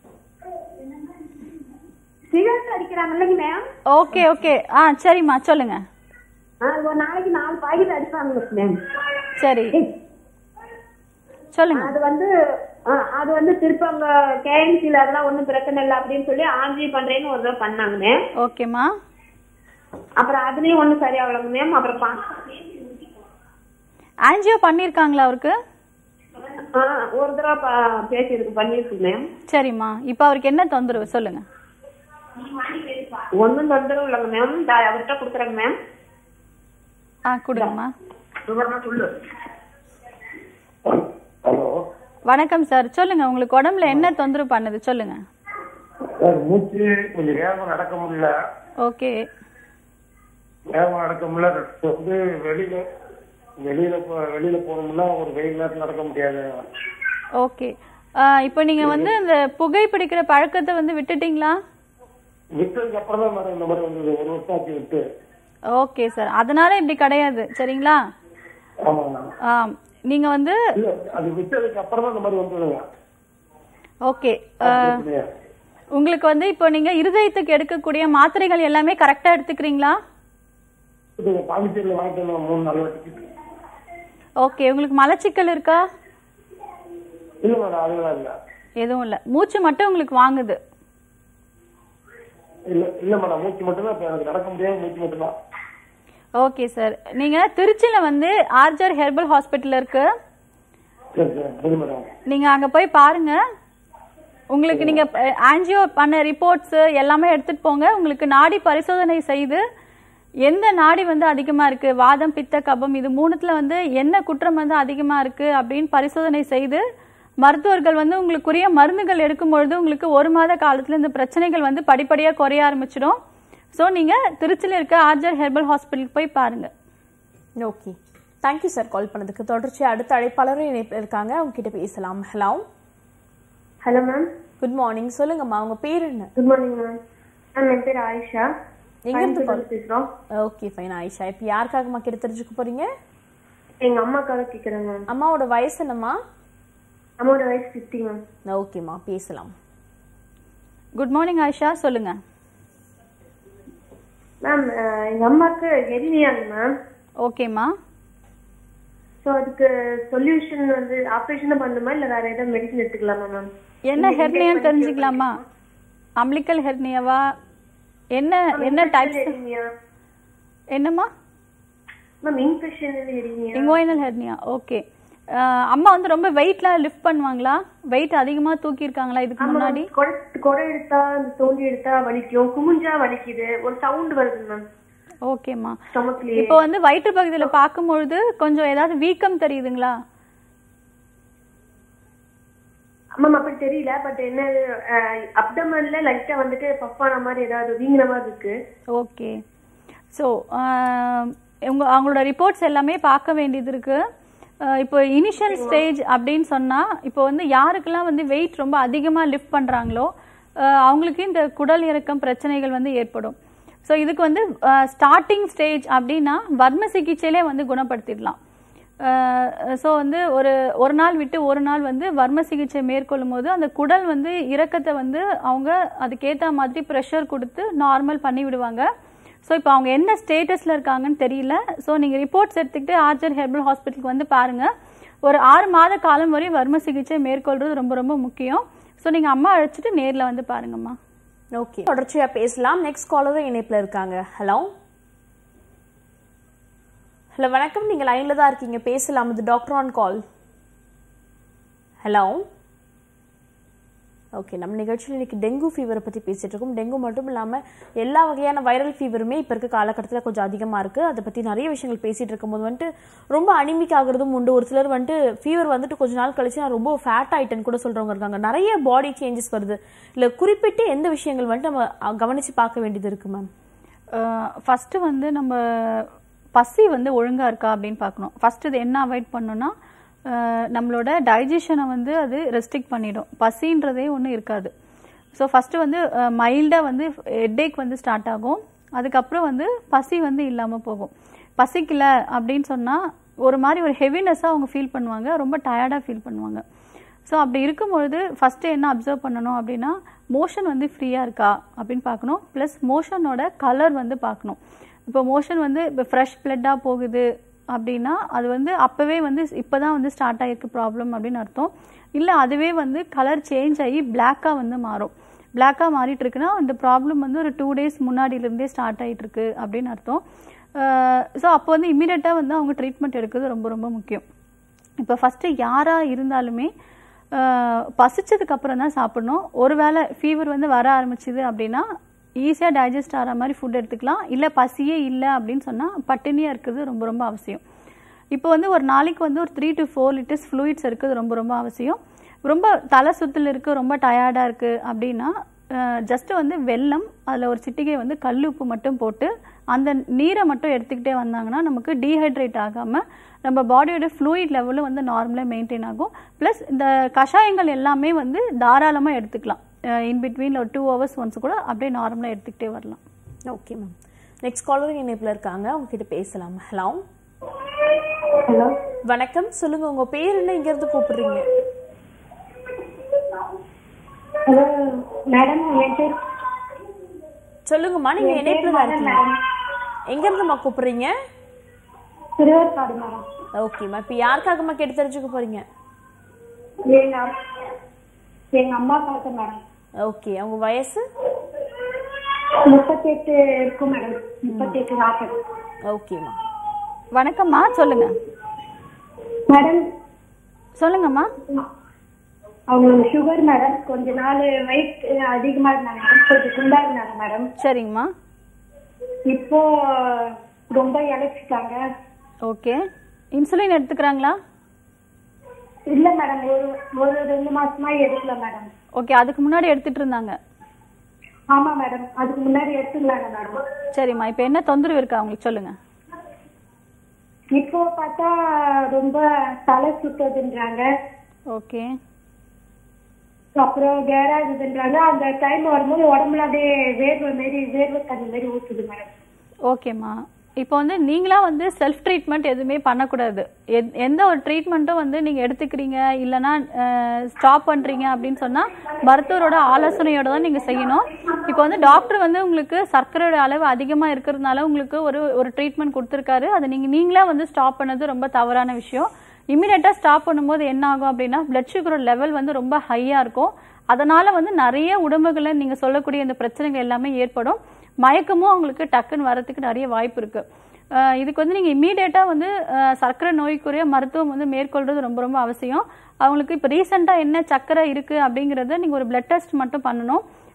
சிகரெட் அடிக்கிறாங்க இல்லைங்க மேம் ஓகே ஓகே ஆ சரிம்மா சொல்லுங்க ஒரு நாளைக்கு நாலு பாக்கெட் அடிப்பாங்க மேம் சரி சொல்லுங்க அது வந்து ஆ, அது வந்து திருப்ப அங்க கேஎம்சில அதெல்லாம் ஒண்ணும் பிரச்சனை இல்லை அப்படின்னு சொல்லி ஆஞ்சி பண்றேன்னு ஒரு தடவை பண்ணாங்க மேம் ஓகேம்மா அப்புறம் அதுலயும் ஒண்ணும் சரியாகலங்க மேம் அப்புறம் பா- ஆன்ஜியோ பண்ணியிருக்காங்களா அவருக்கு ஆ, ஒரு தடவை ப- பேசியிருக்கு பண்ணிருக்கு மேம் சரிம்மா இப்போ அவருக்கு என்ன தொந்தரவு சொல்லுங்க ஒன்றும் தொந்தரவு இல்லைங்க மேம் அவர்கிட்ட கொடுக்குறேங்க மேம் ஆ கொடுங்கம்மா விவரமா சொல்லு ஹலோ வணக்கம் சார் சொல்லுங்க உங்களுக்கு உடம்புல என்ன தொந்தரவு பண்ணுது சொல்லுங்க சார் மூச்சு கொஞ்சம் வேகமா நடக்க முடியல ஓகே வேகமா நடக்க முடியல இப்ப வந்து வெளியில வெளியில போ- வெளியில போனோம்னா ஒரு வெயில் நேரத்தில் நடக்க முடியாது ஓகே இப்போ நீங்க வந்து இந்த புகை பிடிக்கிற பழக்கத்தை வந்து விட்டுட்டீங்களா விட்டதுக்கு அப்புறம் தான் மேடம் இந்த மாதிரி வந்தது ஒரு வருஷம் ஆச்சு விட்டு ஓகே சார் அதனால இப்படி கிடையாது சரிங்களா ஆமாங்க ஆ, நீங்க வந்து இல்ல அது விட்டதுக்கு அப்புறம் தான் இந்த மாதிரி வந்ததுங்க ஓகே உங்களுக்கு வந்து இப்போ நீங்க இருதயத்துக்கு எடுக்கக்கூடிய மாத்திரைகள் எல்லாமே கரெக்டா எடுத்துக்கிறீங்களா இது பாண்டிச்சேரியில் வாங்கிட்டு வந்தோம் மூணு நாலு வாட்டிக்கு ஓகே உங்களுக்கு மலச்சிக்கல் இருக்கா இல்ல மேடம் அதெல்லாம் இல்ல எதுவும் இல்லை மூச்சு மட்டும் உங்களுக்கு வாங்குது இல்ல இல்ல மேடம் மூச்சு மட்டும்தான் இப்ப எனக்கு நடக்க முடியாது மூச்சு மட்டும்தான் ஓகே சார் நீங்க திருச்சியில வந்து ஆர்ஜர் ஹெர்பல் ஹாஸ்பிட்டல் இருக்கு சரி சரி சரி மேடம் நீங்க அங்க போய் பாருங்க உங்களுக்கு நீங்க ஆன்ஜியோ பண்ண ரிப்போர்ட்ஸ் எல்லாமே எடுத்துட்டு போங்க உங்களுக்கு நாடி பரிசோதனை செய்து எந்த நாடி வந்து அதிகமா இருக்கு வாதம் பித்த கபம் இது மூணுத்துல வந்து என்ன குற்றம் வந்து அதிகமா இருக்கு அப்படின்னு பரிசோதனை செய்து மருத்துவர்கள் வந்து உங்களுக்குரிய மருந்துகள் எடுக்கும் பொழுது உங்களுக்கு ஒரு மாத காலத்துல இந்த பிரச்சனைகள் வந்து படிப்படியா குறைய ஆரம்பிச்சிடும் ஸோ நீங்க திருச்சியில இருக்க ஆர்ஜர் ஹெர்பல் ஹாஸ்பிட்டலுக்கு போய் பாருங்க ஓகே தேங்க்யூ சார் கால் பண்ணதுக்கு தொடர்ச்சி அடுத்த அழைப்பாளரும் இணைப்பில் இருக்காங்க அவங்க கிட்ட பேசலாம் hello hello ma'am good morning சொல்லுங்கம்மா உங்க பேர் என்ன குட் மார்னிங் மேம் மேம் என் பேர் ஆயிஷா எங்க இருந்து கோயம்புத்தூர்ல பேசுறோம் ஓகே ஃபைன் ஆயிஷா இப்போ யாருக்காகம்மா கிட்ட தெரிஞ்சுக்க போறீங்க எங்க அம்மாக்காக கேக்குறேன் மேம் அம்மாவோட வயசு என்னம்மா அம்மாவோட வயசு ஃபிஃப்டி மேம் ஓகேம்மா பேசலாம் குட் மார்னிங் ஆயிஷா சொல்லுங்க மேம் எங்க அம்மாக்கு ஹெர்னியாங்க மேம் ஓகேம்மா ஸோ அதுக்கு சொல்யூஷன் வந்து ஆப்ரேஷன் தான் பண்ணுமா இல்ல வேற ஏதாவது மெடிசன் எடுத்துக்கலாமா மேம் என்ன ஹெர்னியான்னு தெரிஞ்சுக்கலாமா அம்பிளிக்கல் ஹெர்னியாவா என்ன என்ன டைப்ஸ் ஹெர்னியா என்னம்மா ma'am infection hernia inguinal hernia okay அம்மா வந்து ரொம்ப வெயிட்லாம் லிஃப்ட் பண்ணுவாங்களா வெயிட் அதிகமா தூக்கி இருக்காங்களா இதுக்கு முன்னாடி கொடை கொடை எடுத்தா இந்த தோண்டி எடுத்தா வலிக்கும் குமிஞ்சா வலிக்குது ஒரு சவுண்ட் வருது மேம் ஓகேம்மா ஸ்டொமக்லயே இப்போ வந்து வயிற்று பகுதியில் பார்க்கும்பொழுது கொஞ்சம் ஏதாவது வீக்கம் தெரியுதுங்களா மேம் அப்படி தெரியல பட் என்ன அப்டமன்ல லைட்டா வந்துட்டு பஃப் ஆன மாதிரி ஏதாவது வீங்கின மாதிரி இருக்கு ஓகே ஸோ உங்க அவங்களோட ரிப்போர்ட்ஸ் எல்லாமே பார்க்க வேண்டியது இருக்கு அஹ், இப்போ இனிஷியல் ஸ்டேஜ் அப்படின்னு சொன்னா இப்போ வந்து யாருக்கெல்லாம் வந்து வெயிட் ரொம்ப அதிகமா லிஃப்ட் பண்றாங்களோ அஹ், அவங்களுக்கு இந்த குடல் இறக்கம் பிரச்சனைகள் வந்து ஏற்படும் ஸோ இதுக்கு வந்து ஸ்டார்டிங் ஸ்டேஜ் அப்படின்னா வர்ம சிகிச்சையிலே வந்து குணப்படுத்திடலாம் ஸோ வந்து ஒரு ஒரு நாள் விட்டு ஒரு நாள் வந்து வர்ம சிகிச்சை மேற்கொள்ளும் போது அந்த குடல் வந்து இறக்கத்தை வந்து அவங்க அதுக்கேற்ற மாதிரி ப்ரெஷர் கொடுத்து நார்மல் பண்ணி விடுவாங்க ஸோ இப்போ அவங்க என்ன ஸ்டேட்டஸில் இருக்காங்கன்னு தெரியல ஸோ நீங்கள் ரிப்போர்ட்ஸ் எடுத்துக்கிட்டு ஆர்ஜர் ஹெர்பல் ஹாஸ்பிட்டலுக்கு வந்து பாருங்கள் ஒரு ஆறு மாத காலம் வரை வர்ம சிகிச்சை மேற்கொள்றது ரொம்ப ரொம்ப முக்கியம் ஸோ நீங்கள் அம்மா அழைச்சிட்டு நேரில் வந்து பாருங்கம்மா ஓகே தொடர்ச்சியா பேசலாம் நெக்ஸ்ட் காலரும் இணைப்புல இருக்காங்க ஹலோ ஹலோ வணக்கம் நீங்க லைன்ல தான் இருக்கீங்க பேசலாம் இது doctor on call hello okay நம்ம நிகழ்ச்சியில் இன்னைக்கு டெங்கு ஃபீவரை பற்றி பேசிட்டு இருக்கோம் டெங்கு மட்டும் இல்லாமல் எல்லா வகையான வைரல் ஃபீவருமே இப்போ இருக்க காலகட்டத்தில் கொஞ்சம் அதிகமாக இருக்குது அதை பற்றி நிறைய விஷயங்கள் பேசிட்டு இருக்கும்போது வந்துட்டு ரொம்ப அனிமிக் ஆகுறதும் உண்டு ஒரு சிலர் வந்துட்டு ஃபீவர் வந்துட்டு கொஞ்ச நாள் கழிச்சு நான் ரொம்ப ஃபேட் ஆயிட்டேன்னு கூட சொல்கிறவங்க இருக்காங்க நிறைய பாடி சேஞ்சஸ் வருது இல்லை குறிப்பிட்டு எந்த விஷயங்கள் வந்துட்டு நம்ம அஹ், கவனிச்சு பார்க்க வேண்டியது இருக்கு மேம் ஃபஸ்ட்டு வந்து நம்ம பசி வந்து ஒழுங்காக இருக்கா அப்படின்னு பார்க்கணும் ஃபஸ்ட்டு இது என்ன அவாய்ட் பண்ணணும்னா அஹ், நம்மளோட டைஜஷனை வந்து அது ரெஸ்ட்ரிக்ட் பண்ணிடும் பசின்றதே ஒன்றும் இருக்காது ஸோ ஃபஸ்ட்டு வந்து மைல்டாக வந்து ஹெட்டேக் வந்து ஸ்டார்ட் ஆகும் அதுக்கப்புறம் வந்து பசி வந்து இல்லாமல் போகும் பசிக்கல அப்படின்னு சொன்னால் ஒரு மாதிரி ஒரு ஹெவினஸ்ஸாக அவங்க ஃபீல் பண்ணுவாங்க ரொம்ப டயர்டாக ஃபீல் பண்ணுவாங்க ஸோ அப்படி இருக்கும்பொழுது ஃபஸ்ட்டு என்ன அப்சர்வ் பண்ணணும் அப்படின்னா மோஷன் வந்து ஃப்ரீயாக இருக்கா அப்படின்னு பார்க்கணும் ப்ளஸ் மோஷனோட கலர் வந்து பார்க்கணும் இப்போ மோஷன் வந்து இப்போ ஃப்ரெஷ் பிளட்டாக போகுது அப்படின்னா அது வந்து அப்போவே வந்து இப்போ தான் வந்து ஸ்டார்ட் ஆகிருக்கு ப்ராப்ளம் அப்படின்னு அர்த்தம் இல்லை அதுவே வந்து கலர் சேஞ்ச் ஆகி பிளாக்காக வந்து மாறும் பிளாக்காக மாறிட்டு இருக்குன்னா அந்த ப்ராப்ளம் வந்து ஒரு டூ டேஸ் முன்னாடியிலேருந்தே ஸ்டார்ட் ஆகிட்டு இருக்கு அப்படின்னு அர்த்தம் ஸோ அப்போ வந்து இமீடியட்டாக வந்து அவங்க ட்ரீட்மெண்ட் எடுக்கிறது ரொம்ப ரொம்ப முக்கியம் இப்போ ஃபஸ்ட்டு யாராக இருந்தாலுமே ஆஹ், பசிச்சதுக்கு அப்புறம் தான் சாப்பிடணும் ஒருவேளை ஃபீவர் வந்து வர ஆரம்பிச்சுது அப்படின்னா ஈஸியாக டைஜஸ்ட் ஆகிற மாதிரி ஃபுட் எடுத்துக்கலாம் இல்லை பசியே இல்லை அப்படின்னு சொன்னால் பட்டினியாக இருக்கிறது ரொம்ப ரொம்ப அவசியம் இப்போ வந்து ஒரு நாளைக்கு வந்து ஒரு three to four litres fluids இருக்கிறது ரொம்ப ரொம்ப அவசியம் ரொம்ப தலை சுத்தல் இருக்குது ரொம்ப டயர்டாக இருக்குது அப்படின்னா ஜஸ்ட் வந்து வெல்லம் அதில் ஒரு சிட்டிகை வந்து கல் உப்பு மட்டும் போட்டு அந்த நீரை மட்டும் எடுத்துக்கிட்டே வந்தாங்கன்னா நமக்கு டீஹைட்ரேட் ஆகாமல் நம்ம பாடியோட ஃப்ளூயிட் லெவலும் வந்து நார்மலாக மெயின்டைன் ஆகும் ப்ளஸ் இந்த கஷாயங்கள் எல்லாமே வந்து தாராளமாக எடுத்துக்கலாம் இன் பிட்வீனில் ஒரு டூ ஹவர்ஸ் ஒன்ஸ் கூட அப்படியே நார்மலாக எடுத்துக்கிட்டே வரலாம் ஓகே மேம் நெக்ஸ்ட் காலரும் இணைப்பில் இருக்காங்க அவங்க கிட்ட பேசலாம் ஹலோ ஹலோ வணக்கம் சொல்லுங்க உங்க பேர் என்ன இங்க இருந்து கூப்பிடுறீங்க ஹலோ மேடம் என் பேர் சொல்லுங்கம்மா நீங்க இணைப்புல தான் இருக்கீங்க எங்க இருந்துமா கூப்பிடுறீங்க திருவேற்காடு மேடம் ஓகேம்மா இப்போ யாருக்காகம்மா கேட்டு தெரிஞ்சுக்க போறீங்க எங்க அப்- எங்க அம்மா பார்த்த மேடம் ஓகே அவங்க வயசு முப்பத்தெட்டு இருக்கும் மேடம் முப்பத்தெட்டு நாற்பது ஓகேம்மா வணக்கம்மா சொல்லுங்கள் மேடம் சொல்லுங்கம்மா அவங்களுக்கு சுகர் மேடம் கொஞ்ச நாள் வெயிட் அதிகமா இருந்தாங்க மேடம் கொஞ்சம் குண்டா இருந்தாங்க மேடம் சரிங்கம்மா இப்போ ரொம்ப இழைச்சிட்டாங்க ஓகே இன்சுலின் எடுத்துக்கிறாங்களா இல்ல மேடம் ஒரு ஒரு ரெண்டு மாசமா எடுக்கல மேடம் ஓகே அதுக்கு முன்னாடி எடுத்துட்டு இருந்தாங்க ஆமா மேடம் அதுக்கு முன்னாடி எடுத்துக்கலாங்க மேடம் சரிம்மா இப்போ என்ன தொந்தரவு இருக்கா அவங்களுக்கு சொல்லுங்க இப்போ பார்த்தா ரொம்ப தலை சுத்ததுன்றாங்க ஓகே அப்புறம் கேராகுதுன்றாங்க அந்த டைம் வரும்போது உடம்புல அப்படியே வேர்வை மாரி வேர்வை தண்ணி மாரி ஊத்துது மேடம் ஓகேம்மா இப்போ வந்து நீங்களா வந்து செல்ஃப் ட்ரீட்மெண்ட் எதுவுமே பண்ணக்கூடாது எத்- எந்த ஒரு ட்ரீட்மெண்ட்டும் வந்து நீங்கள் எடுத்துக்கிறீங்க இல்லைன்னா ஸ்டாப் பண்ணுறீங்க அப்படின்னு சொன்னால் மருத்துவரோட ஆலோசனையோட தான் நீங்கள் செய்யணும் இப்போ வந்து டாக்டர் வந்து உங்களுக்கு சர்க்கரையோட அளவு அதிகமாக இருக்கிறதுனால உங்களுக்கு ஒரு ஒரு ட்ரீட்மெண்ட் கொடுத்துருக்காரு அதை நீங்கள் நீங்களே வந்து ஸ்டாப் பண்ணது ரொம்ப தவறான விஷயம் இமீடியட்டாக ஸ்டாப் பண்ணும்போது என்ன ஆகும் அப்படின்னா பிளட் சுகரோட லெவல் வந்து ரொம்ப ஹையாக இருக்கும் அதனால வந்து நிறைய உடம்புகளை நீங்கள் சொல்லக்கூடிய இந்த பிரச்சனைகள் எல்லாமே ஏற்படும் மயக்கமும் அவங்களுக்கு டக்குன்னு வரதுக்கு நிறைய வாய்ப்பு இருக்கு அஹ் இதுக்கு வந்து நீங்கள் இம்மீடியட்டாக வந்து அஹ் சர்க்கரை நோய்க்குரிய மருத்துவம் வந்து மேற்கொள்றது ரொம்ப ரொம்ப அவசியம் அவங்களுக்கு இப்போ ரீசெண்டாக என்ன சர்க்கரை இருக்குது அப்படிங்கிறத நீங்கள் ஒரு பிளட் டெஸ்ட் மட்டும் பண்ணணும்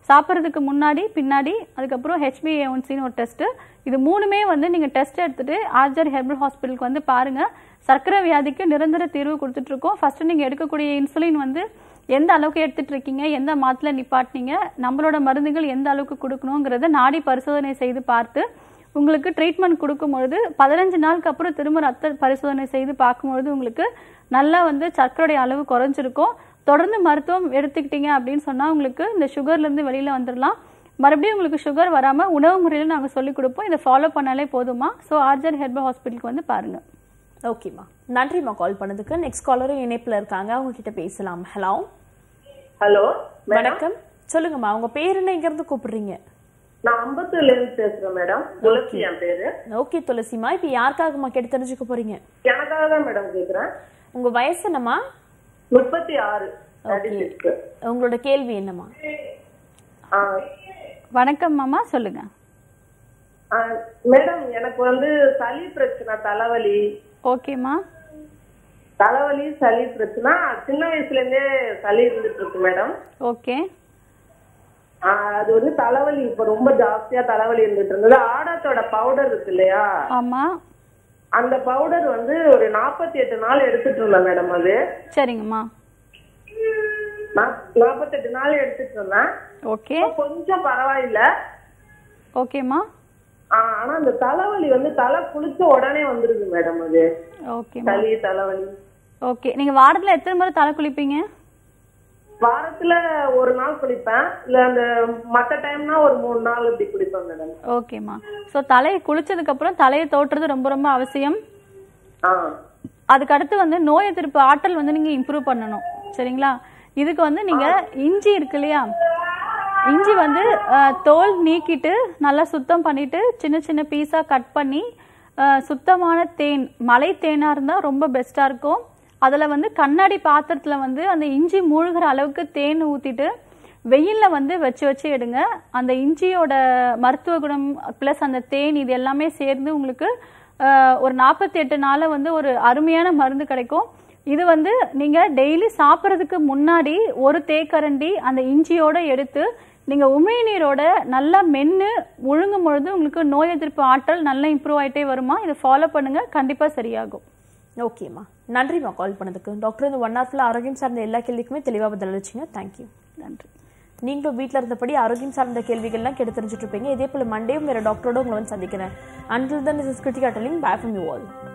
சாப்பிட்றதுக்கு முன்னாடி பின்னாடி அதுக்கப்புறம் ஹெச்பிஏஒன்சின்னு ஒரு டெஸ்ட் இது மூணுமே வந்து நீங்க டெஸ்ட் எடுத்துட்டு ஆர்ஜர் ஹெர்பல் ஹாஸ்பிட்டலுக்கு வந்து பாருங்க சர்க்கரை வியாதிக்கு நிரந்தர தீர்வு கொடுத்துட்டு இருக்கோம் ஃபர்ஸ்ட் நீங்க எடுக்கக்கூடிய இன்சுலின் வந்து எந்த அளவுக்கு எடுத்துட்டு இருக்கீங்க எந்த மாத்துல நிப்பாட்டினீங்க நம்மளோட மருந்துகள் எந்த அளவுக்கு கொடுக்கணுங்கிறத நாடி பரிசோதனை செய்து பார்த்து உங்களுக்கு ட்ரீட்மெண்ட் கொடுக்கும்பொழுது பதினஞ்சு நாளுக்கு அப்புறம் திரும்ப ரத்த பரிசோதனை செய்து பார்க்கும்பொழுது உங்களுக்கு நல்லா வந்து சர்க்கரையுடைய அளவு குறைஞ்சிருக்கும் தொடர்ந்து மருத்துவம் எடுத்துக்கிட்டீங்க அப்படின்னு சொன்னா உங்களுக்கு இந்த சுகர்ல இருந்து வெளியில வந்துடலாம் மறுபடியும் உங்களுக்கு சுகர் வராம உணவு முறையில நாங்க சொல்லி கொடுப்போம் இதை ஃபாலோ பண்ணாலே போதுமா ஸோ ஆர்ஜர் ஹெர்பல் ஹாஸ்பிட்டலுக்கு வந்து பாருங்க ஓகேம்மா நன்றிம்மா கால் பண்ணதுக்கு நெக்ஸ்ட் காலரும் இணைப்புல இருக்காங்க அவங்க கிட்ட பேசலாம் ஹலோ ஹலோ வணக்கம் சொல்லுங்கம்மா உங்க பேர் என்ன இங்க இருந்து கூப்பிடுறீங்க நான் அம்பத்தூர்ல இருந்து பேசுறேன் மேடம் துளசி என் பேரு ஓகே துளசிமா இப்ப யாருக்காகம்மா கேட்டு தெரிஞ்சுக்க போறீங்க எனக்காக தான் மேடம் கேக்குறேன் உங்க வயசு என்னம்மா முப்பத்தி ஆறு ஓகே உங்களோட கேள்வி என்னம்மா வணக்கம் மாமா சொல்லுங்க மேடம் எனக்கு வந்து சளி பிரச்சனை தலைவலி ஓகேம்மா தலைவலி சளி பிரச்சனை சின்ன வயசுல இருந்தே சளி இருந்துட்டு இருக்கு மேடம் ஓகே ஆஹ் அது வந்து தலைவலி இப்ப ரொம்ப ஜாஸ்தியா தலைவலி இருந்துட்டு இருந்தது ஆடாத்தோட பவுடர் இருக்கு இல்லையா ஆமா அந்த பவுடர் வந்து ஒரு நாற்பத்தி எட்டு நாள் எடுத்துட்டு இருந்தேன் மேடம் அது சரிங்கம்மா நாற்பத்தெட்டு நாள் எடுத்துட்டு இருந்தேன் ஓகே கொஞ்சம் பரவாயில்ல ஓகேம்மா ஆஹ் ஆனா அந்த தலைவலி வந்து தலை குளிச்ச உடனே வந்துருது மேடம் அது ஓகேம்மா சளி தலைவலி ஓகே நீங்க வாரத்துல எத்தனை முறை தலை குளிப்பீங்க வாரத்துல ஒரு நாள் குளிப்பேன் இல்ல அந்த மத்த டைம்னா ஒரு மூணு நாள் இப்படி குளிப்பேன் மேடம் ஓகேம்மா ஸோ தலையை குளிச்சதுக்கு அப்புறம் தலையை தோட்டுறது ரொம்ப ரொம்ப அவசியம் அதுக்கு அடுத்து வந்து நோய் எதிர்ப்பு ஆற்றல் வந்து நீங்க இம்ப்ரூவ் பண்ணணும் சரிங்களா இதுக்கு வந்து நீங்க இஞ்சி இருக்கு இல்லையா இஞ்சி வந்து அஹ், தோல் நீக்கிட்டு நல்லா சுத்தம் பண்ணிட்டு சின்ன சின்ன பீஸா கட் பண்ணி அஹ், சுத்தமான தேன் மலை தேனா இருந்தா ரொம்ப பெஸ்டா இருக்கும் அதுல வந்து கண்ணாடி பாத்திரத்துல வந்து அந்த இஞ்சி மூழ்கிற அளவுக்கு தேன் ஊத்திட்டு வெயில்ல வந்து வச்சு வச்சு எடுங்க அந்த இஞ்சியோட மருத்துவ குணம் ப்ளஸ் அந்த தேன் இது எல்லாமே சேர்ந்து உங்களுக்கு அஹ், ஒரு நாற்பத்தி எட்டு நாள்ல வந்து ஒரு அருமையான மருந்து கிடைக்கும் இது வந்து நீங்க டெய்லி சாப்பிட்றதுக்கு முன்னாடி ஒரு தேக்கரண்டி அந்த இஞ்சியோட எடுத்து நீங்க உமிழ்நீரோட நல்லா மென்னு முழுங்கும் பொழுது உங்களுக்கு நோய் எதிர்ப்பு ஆற்றல் நல்லா இம்ப்ரூவ் ஆயிட்டே வருமா இதை ஃபாலோ பண்ணுங்க கண்டிப்பா சரியாகும் ஓகேம்மா நன்றிம்மா கால் பண்ணதுக்கு டாக்டர் இந்த ஒன் ஹவர்ல ஆரோக்கியம் சார்ந்த எல்லா கேள்விக்குமே தெளிவா பதில் அளிச்சிங்க தேங்க்யூ நன்றி நீங்களும் வீட்டில் இருந்தபடி ஆரோக்கியம் சார்ந்த கேள்விகள்லாம் கேட்டு தெரிஞ்சுட்டு இருப்பீங்க இதே போல மண்டேயும் வேற டாக்டரோட உங்களை வந்து சந்திக்கிறேன் until then is Krithika telling bye from you all